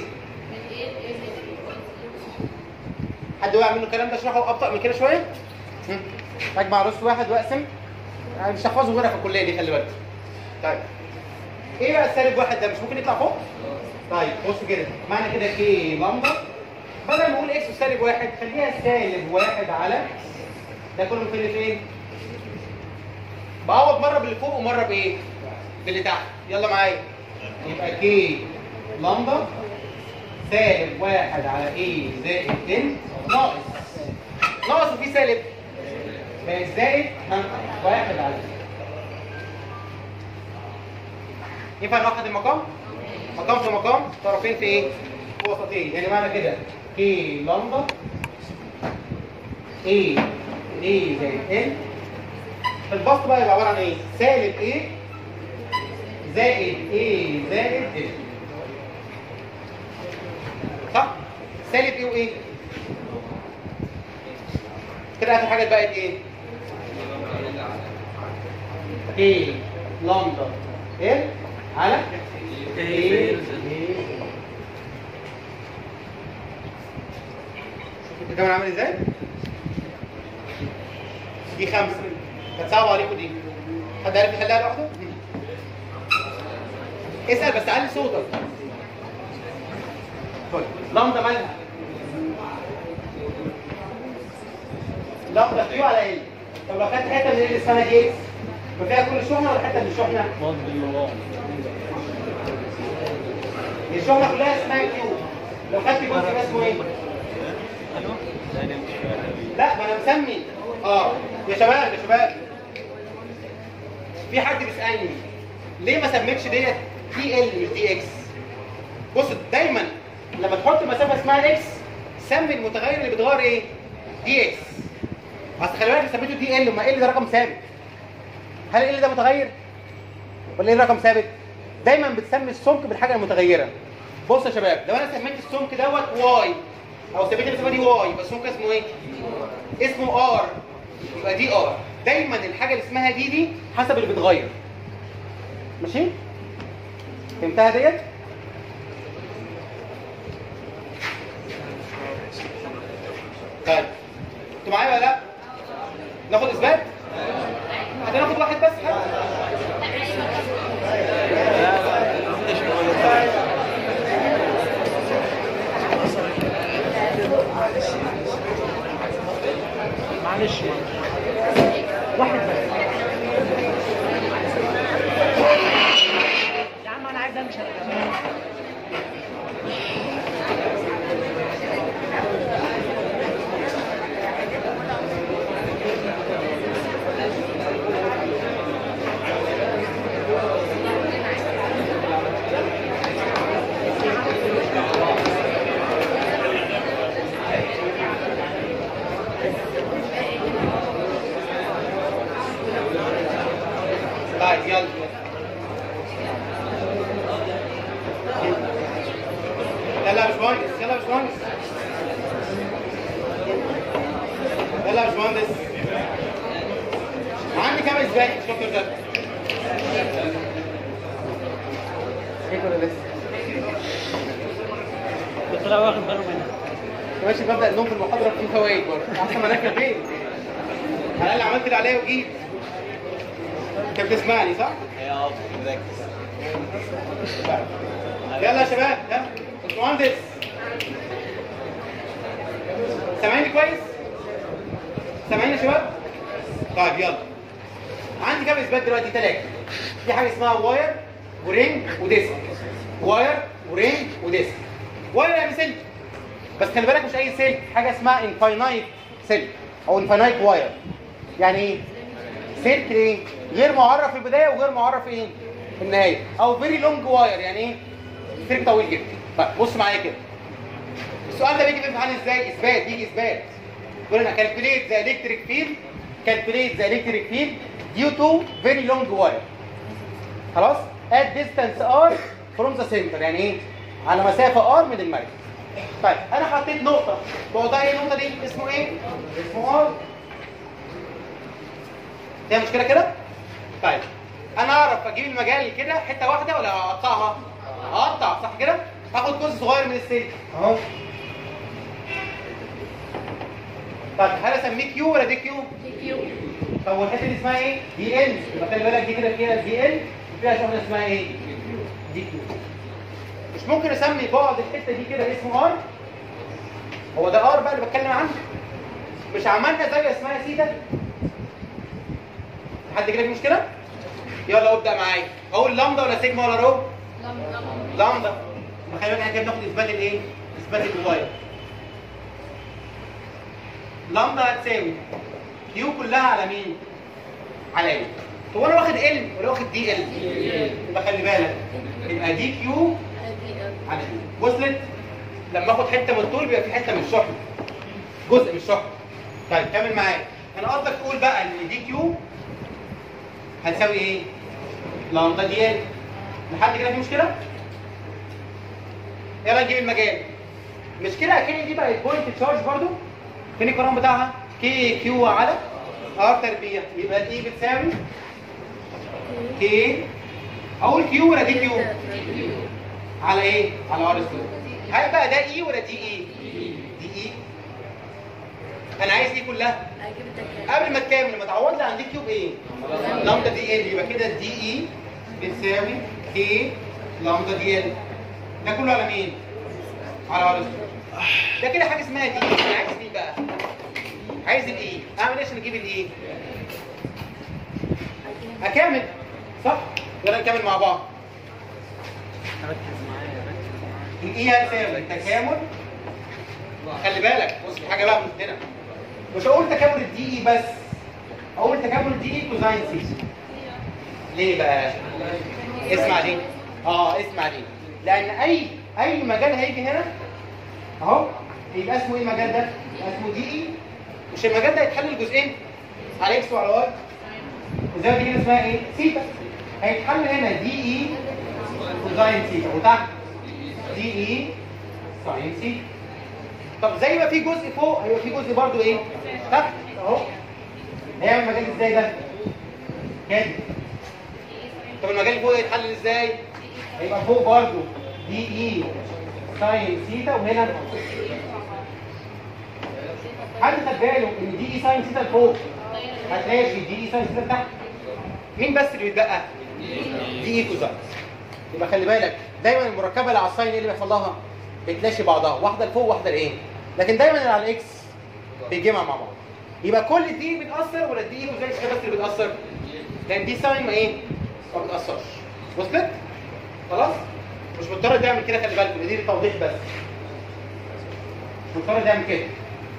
حد وقع منه الكلام ده اشرحه ابطا من كده شويه؟ هم. اجمع على اس واحد واقسم يعني مش هحفظه غيرها في الكليه دي خلي بالك طيب ايه بقى السالب واحد ده مش ممكن يطلع فوق؟ طيب بص كده معنى كده كي لامدا بدل ما اقول اكس سالب واحد خليها سالب واحد على ده كله من فين لفين؟ بعوض مره باللي فوق ومره بايه؟ باللي تحت يلا معايا يبقى كي لامدا سالب واحد على ايه زائد ان ناقص ناقص وفي سالب بقت زائد ها، واحد على ينفع نوحد المقام؟ مقام في مقام طرفين في ايه؟ في وسطين يعني معنى كده كي لامدا ايه ايه زائد ان البسط بقى يبقى عباره عن ايه؟ سالب ايه زائد ايه زائد ان صح؟ سالب ايه وايه؟ كده اخر حاجه بقت ايه؟ ايه لامدا ايه على ايه شوف انت كمان عامل ازاي؟ دي خمسه كانت صعبه عليكم دي حد عارف يحلها لوحده؟ اسال بس علي صوتك طيب لامدا مالها؟ لامدا كيو على ال طب لو خدت حته من ال اسمها دي اكس يبقى فيها كل شحنه ولا حته من الشحنه؟ الشحنه كلها اسمها كيو لو خدت جزء يبقى اسمه ايه؟ لا ما انا مسمي اه يا شباب يا شباب في حد بيسالني ليه ما سميتش ديت دي ال مش دي اكس بص دايما لما تحط مسافه اسمها اكس سمي المتغير اللي بيتغير ايه دي اكس اصل خلي بالك سميته دي ال ما ال ده رقم ثابت هل ال ده متغير ولا ايه رقم ثابت دايما بتسمي السمك بالحاجه المتغيره بص يا شباب لو انا سميت السمك دوت واي او سميت المسافه دي واي يبقى السمك اسمه ايه اسمه ار يبقى دي ار دايما الحاجه اللي اسمها دي دي حسب اللي بيتغير ماشي فهمتها ديت طيب انتوا معايا ولا لا ناخد اثبات هناخد واحد بس حد معلش واحد بس يا عم انا عايز امشي طيب يلا يلا يا باشمهندس يلا يا باشمهندس يلا يا باشمهندس عندي كام اثبات شكرا ده هيك ولا لسه؟ الدكتور واخد باله منها ماشي ببدا النوم في المحاضره فيه فوائد برضه احسن ما انام البيت انا اللي عملت اللي عليا وجيت انت بتسمعني صح؟ اه مركز يلا يا شباب يلا باشمهندس سامعيني كويس؟ سامعيني يا شباب؟ طيب يلا عندي كام اثبات دلوقتي ثلاثه في حاجه اسمها واير ورينج وديسك واير ورينج وديسك واير يعني سلك بس خلي بالك مش اي سلك حاجه اسمها انفاينايت سلك او انفاينايت واير يعني ايه؟ سلك ايه؟ غير معرف في البدايه وغير معرف في ايه؟ في النهايه او فيري لونج واير يعني ايه؟ سلك طويل جدا طيب بص معايا كده السؤال ده بيجي في الامتحان ازاي؟ اثبات بيجي اثبات يقول لنا calculate the electric field calculate the electric field due to very long wire خلاص at distance r from the center يعني ايه؟ على مسافه r من المركز طيب انا حطيت نقطه موضوع ايه النقطه دي اسمه ايه اسمه ار فيها مشكله كده طيب انا اعرف اجيب المجال كده حته واحده ولا اقطعها اقطع صح كده هاخد جزء صغير من السلك اهو طيب هل اسميه كيو ولا دي كيو كيو طب والحته دي اسمها ايه دي ال يبقى خلي بالك دي كده فيها دي ال وفيها شغله اسمها ايه دي كيو مش ممكن اسمي بعد الحته دي كده اسمه ار هو ده ار بقى اللي بتكلم عنه مش عملنا زاويه اسمها سيتا حد كده في مشكله يلا ابدا معايا اقول لامدا ولا سيجما ولا رو لم لم لامدا ما خلي بالك احنا كده بناخد اثبات الايه اثبات الواي لامدا هتساوي كيو كلها على مين على ال هو انا واخد ال ولا واخد دي ال يبقى خلي بالك يبقى دي كيو على ال وصلت لما اخد حته من الطول بيبقى في حته من الشحن جزء من الشحن طيب كمل معايا انا قصدك تقول بقى ان دي كيو هتساوي ايه لامدا دي ال لحد كده في مشكله يلا نجيب المجال مش كده اكن دي بقت بوينت تشارج برضو فين القانون بتاعها كي كيو على ار تربيع يبقى الاي بتساوي كي اقول كيو ولا دي كيو على ايه على ار سكوير هل بقى ده اي ولا دي اي دي اي انا عايز دي كلها قبل ما تكمل لما تعوض لي عن دي كيو بايه لامدا دي ال يبقى كده دي اي بتساوي كي لامدا دي ال ده كله على مين على ار سكوير ده كده حاجه اسمها دي انا عايز دي بقى عايز الاي اعمل ايه عشان اجيب الاي اكمل صح يلا نكمل مع بعض ركز معايا ركز معايا الاي هتساوي تكامل خلي بالك بص في حاجه بقى من هنا مش هقول تكامل الدي اي بس اقول تكامل الدي اي كوزاين سي ليه بقى اسمع دي اه اسمع دي لان اي اي مجال هيجي هنا اهو يبقى اسمه ايه المجال ده يبقى اسمه دي اي مش المجال ده هيتحل جزئين على اكس وعلى واي الزاويه دي كده اسمها ايه سيتا هيتحل هنا دي اي كوزاين سيتا وتحت دي اي ساين سيتا طب زي ما في جزء فوق هيبقى في جزء برضو ايه تحت اهو هيعمل مجال ازاي ده كده طب المجال فوق يتحلل ازاي هيبقى فوق برضو دي اي ساين سيتا وهنا حد خد باله ان دي اي ساين سيتا لفوق هتلاقي دي اي ساين سيتا تحت مين بس اللي بيتبقى دي اي كوزاين يبقى خلي بالك دايما المركبه اللي على الساين ايه اللي بيحصل لها بتلاشي بعضها واحده لفوق واحده لايه لكن دايما اللي على الاكس بيتجمع مع بعض يبقى كل دي بتاثر ولا دي كوزاين سيتا بس اللي بتاثر لان دي ساين ما ايه ما بتاثرش وصلت خلاص مش مضطر تعمل كده خلي بالك دي توضيح بس مش مضطر تعمل كده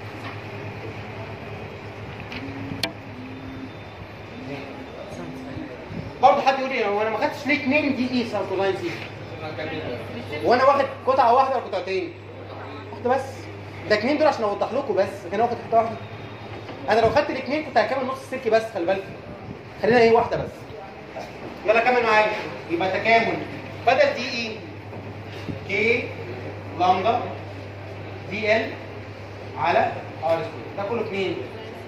برضه حد يقول لي هو انا ما خدتش ليه اتنين دي اي سانكولاين سي وانا واخد قطعه واحده ولا قطعتين واحده بس ده اتنين دول عشان اوضح لكم بس لكن واخد قطعه واحده انا لو خدت الاثنين كنت هكمل نص السلك بس خلي بالك خلينا ايه واحده بس يلا كمل معايا يبقى تكامل بدل دي اي كي لامدا دي ال على ار سكوير ده كله في مين؟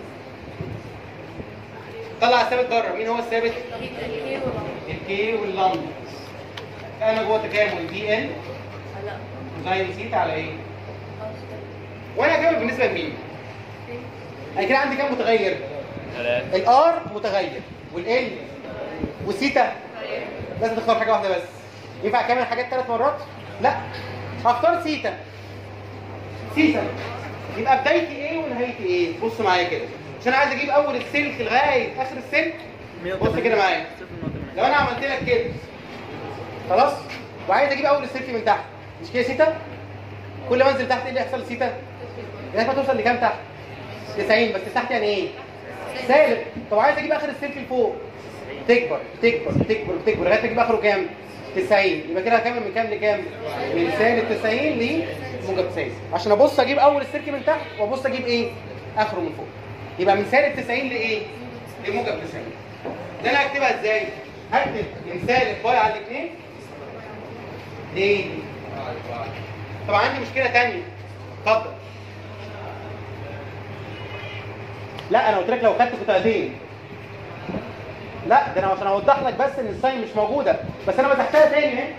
طلع الثابت بره مين هو الثابت؟ الكي واللامدا انا جوه تكامل دي ال كوزاين سيتا على ايه؟ وانا هكمل بالنسبه لمين؟ انا كده عندي كام متغير؟ ثلاثة الار متغير والال والثيتا لازم تختار حاجه واحده بس ينفع اكمل حاجات ثلاث مرات لا هختار ثيتا ثيتا يبقى بدايتي ايه ونهايتي ايه بص معايا كده عشان عايز اجيب اول السلك لغايه اخر السلك بص كده معايا لو انا عملت لك كده خلاص وعايز اجيب اول السلك من تحت مش كده ثيتا كل ما انزل تحت ايه اللي يحصل ثيتا لغايه ما توصل لكام تحت 90 بس تحت يعني ايه سالب طب عايز اجيب اخر السلك لفوق تكبر تكبر تكبر تكبر لغايه ما اجيب اخره كام 90 يبقى كده هكمل من كام لكام من سالب 90 لموجب 90 عشان ابص اجيب اول السلك من تحت وابص اجيب ايه اخره من فوق يبقى من سالب 90 لايه لموجب 90 ده انا هكتبها ازاي هكتب من سالب باي على الاثنين ليه طب عندي مشكله تانية اتفضل لا انا قلت لك لو خدت قطعتين لا ده انا عشان اوضح لك بس ان الساين مش موجوده بس انا مسحتها تاني اهي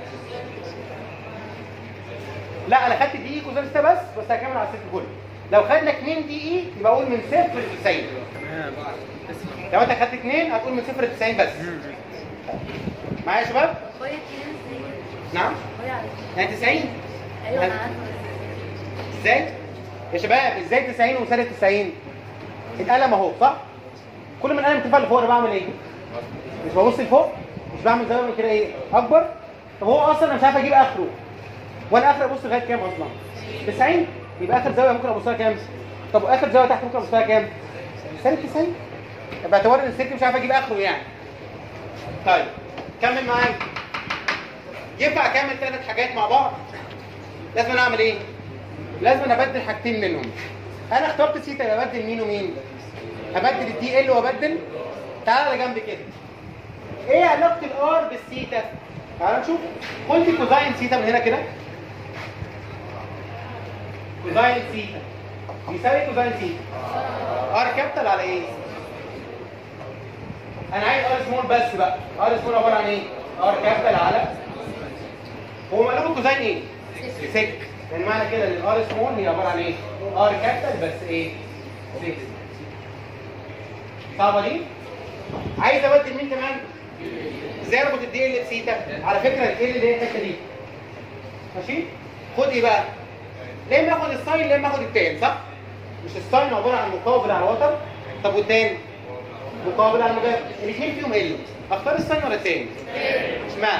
لا انا خدت دي اي كوزين ستة بس بس هكمل على الست كله لو خدنا 2 دي اي يبقى اقول من صفر ل 90 تمام اسمع لو انت خدت 2 هتقول من صفر ل 90 بس معايا يا شباب؟ وهي كده ازاي؟ نعم وهي على يعني 90 ايوه انا عارفه ازاي؟ يا شباب ازاي 90 وسالب 90 القلم اهو صح؟ كل ما القلم ارتفع لفوق انا بعمل ايه؟ مش ببص لفوق؟ مش بعمل زاويه من كده ايه؟ اكبر؟ طب هو اصلا انا مش عارف اجيب اخره وانا اخر ابص لغايه كام اصلا؟ 90 يبقى اخر زاويه ممكن ابص لها كام؟ طب واخر زاويه تحت ممكن ابص لها كام؟ سالب 90 باعتبار ان السلك مش عارف اجيب اخره يعني طيب كمل معايا ينفع اكمل ثلاث حاجات مع بعض لازم أنا اعمل ايه لازم أنا ابدل حاجتين منهم انا اخترت سيتا يبقى ابدل مين ومين ابدل الدي ال وابدل تعالى على جنب كده ايه علاقه الار بالسيتا تعالى نشوف خد لي كوزاين سيتا من هنا كده كوزاين سيتا يساوي كوزاين سيتا ار كابيتال على ايه انا عايز ار سمول بس بقى ار سمول عباره عن ايه ار كابيتال على هو مقلوب الكوزاين ايه سك يعني معنى كده ان الار سمول هي عباره عن ايه ار كابيتال بس ايه سك صعبه دي عايز ابدل مين كمان ازاي اربط الدي ال بسيتا على فكره ال اللي هي الحته دي ماشي خد ايه بقى ليه ما اخد الساين ليه ما اخد التان صح مش الساين عباره عن مقابل على وتر طب والتان مقابل على مجرد الاثنين فيهم ال اختار الساين ولا التان اشمعنى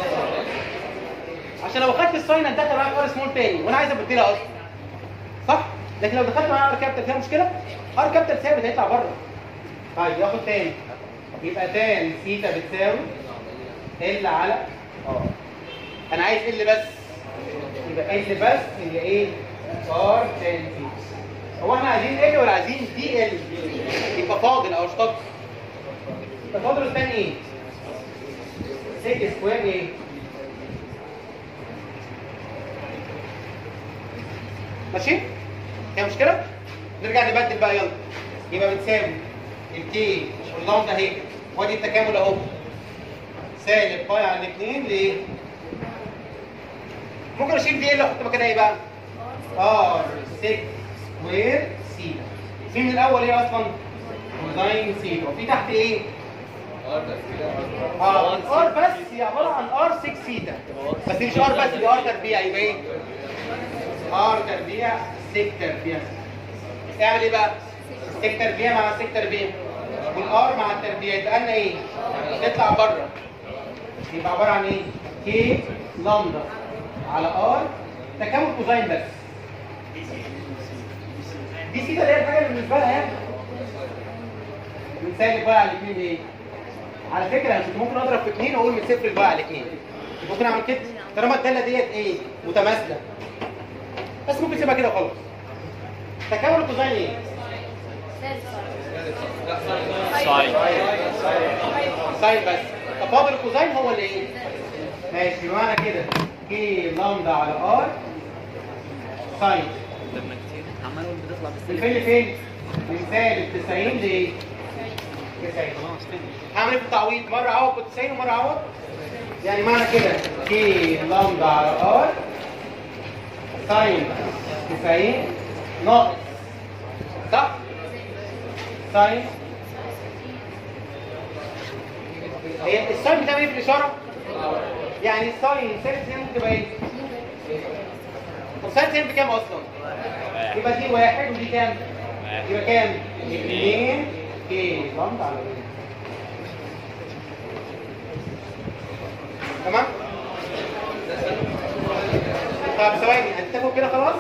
عشان لو خدت الساين هتدخل معاك ار سمول تاني وانا عايز ابدلها اصلا صح لكن لو دخلت معايا ار كابيتال فيها مشكله ار كابيتال ثابت هيطلع بره طيب ياخد تاني يبقى تان ثيتا بتساوي ال على ار انا عايز ال بس يبقى ال بس هي ايه ار تان ثيتا هو احنا عايزين ال ولا عايزين دي ال يبقى فاضل او اشتق يبقى فاضل الثاني ايه 6 سكوير ايه ماشي هي مشكله نرجع نبدل بقى يلا يبقى بتساوي الكي اللامدا اهي وادي التكامل اهو سالب باي على الاثنين ليه ممكن اشيل دي اللي احط مكانها ايه بقى ار 6 سكوير سيتا في من الاول ايه اصلا كوزاين سيتا وفي تحت ايه اه الار بس هي عباره عن ار 6 سيتا بس دي مش ار بس دي ار تربيع يبقى ايه ار تربيع 6 تربيع اعمل ايه بقى 6 تربيع مع 6 تربيع والار مع التربيع يبقى لنا ايه تطلع بره يبقى عباره عن ايه كي لامدا على ار تكامل كوزاين بس دي سيتا اللي هي الحاجه اللي بالنسبه لها يعني من سالب بقى على الاثنين ايه على فكره انا كنت ممكن اضرب في اثنين واقول من صفر بقى على اثنين ممكن اعمل كده طالما الداله ديت ايه متماثله بس ممكن تسيبها كده وخلاص تكامل الكوزاين ايه صايم ساين بس تفاضل الكوزاين هو اللي ايه ماشي بمعنى كده كي لامدا على ار ساين قدامنا كتير عمال اقول بتطلع بس الفين لفين من سالب 90 ل 90 خلاص فين هعمل ايه في التعويض مره اعوض ب 90 ومره اعوض يعني معنى كده كي لامدا على ار ساين 90 ناقص صح ساين هي الساين بتعمل ايه في الاشاره يعني الساين سالب 90 ممكن تبقى ايه طب سالب 90 بكام اصلا يبقى دي واحد ودي كام يبقى كام 2 كي لامدا على ار تمام طب ثواني هتتفقوا كده خلاص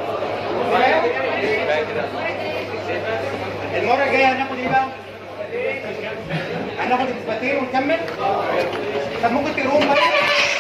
المره الجايه هناخد ايه بقى هناخد الاثباتين ونكمل طب ممكن تقروهم بقى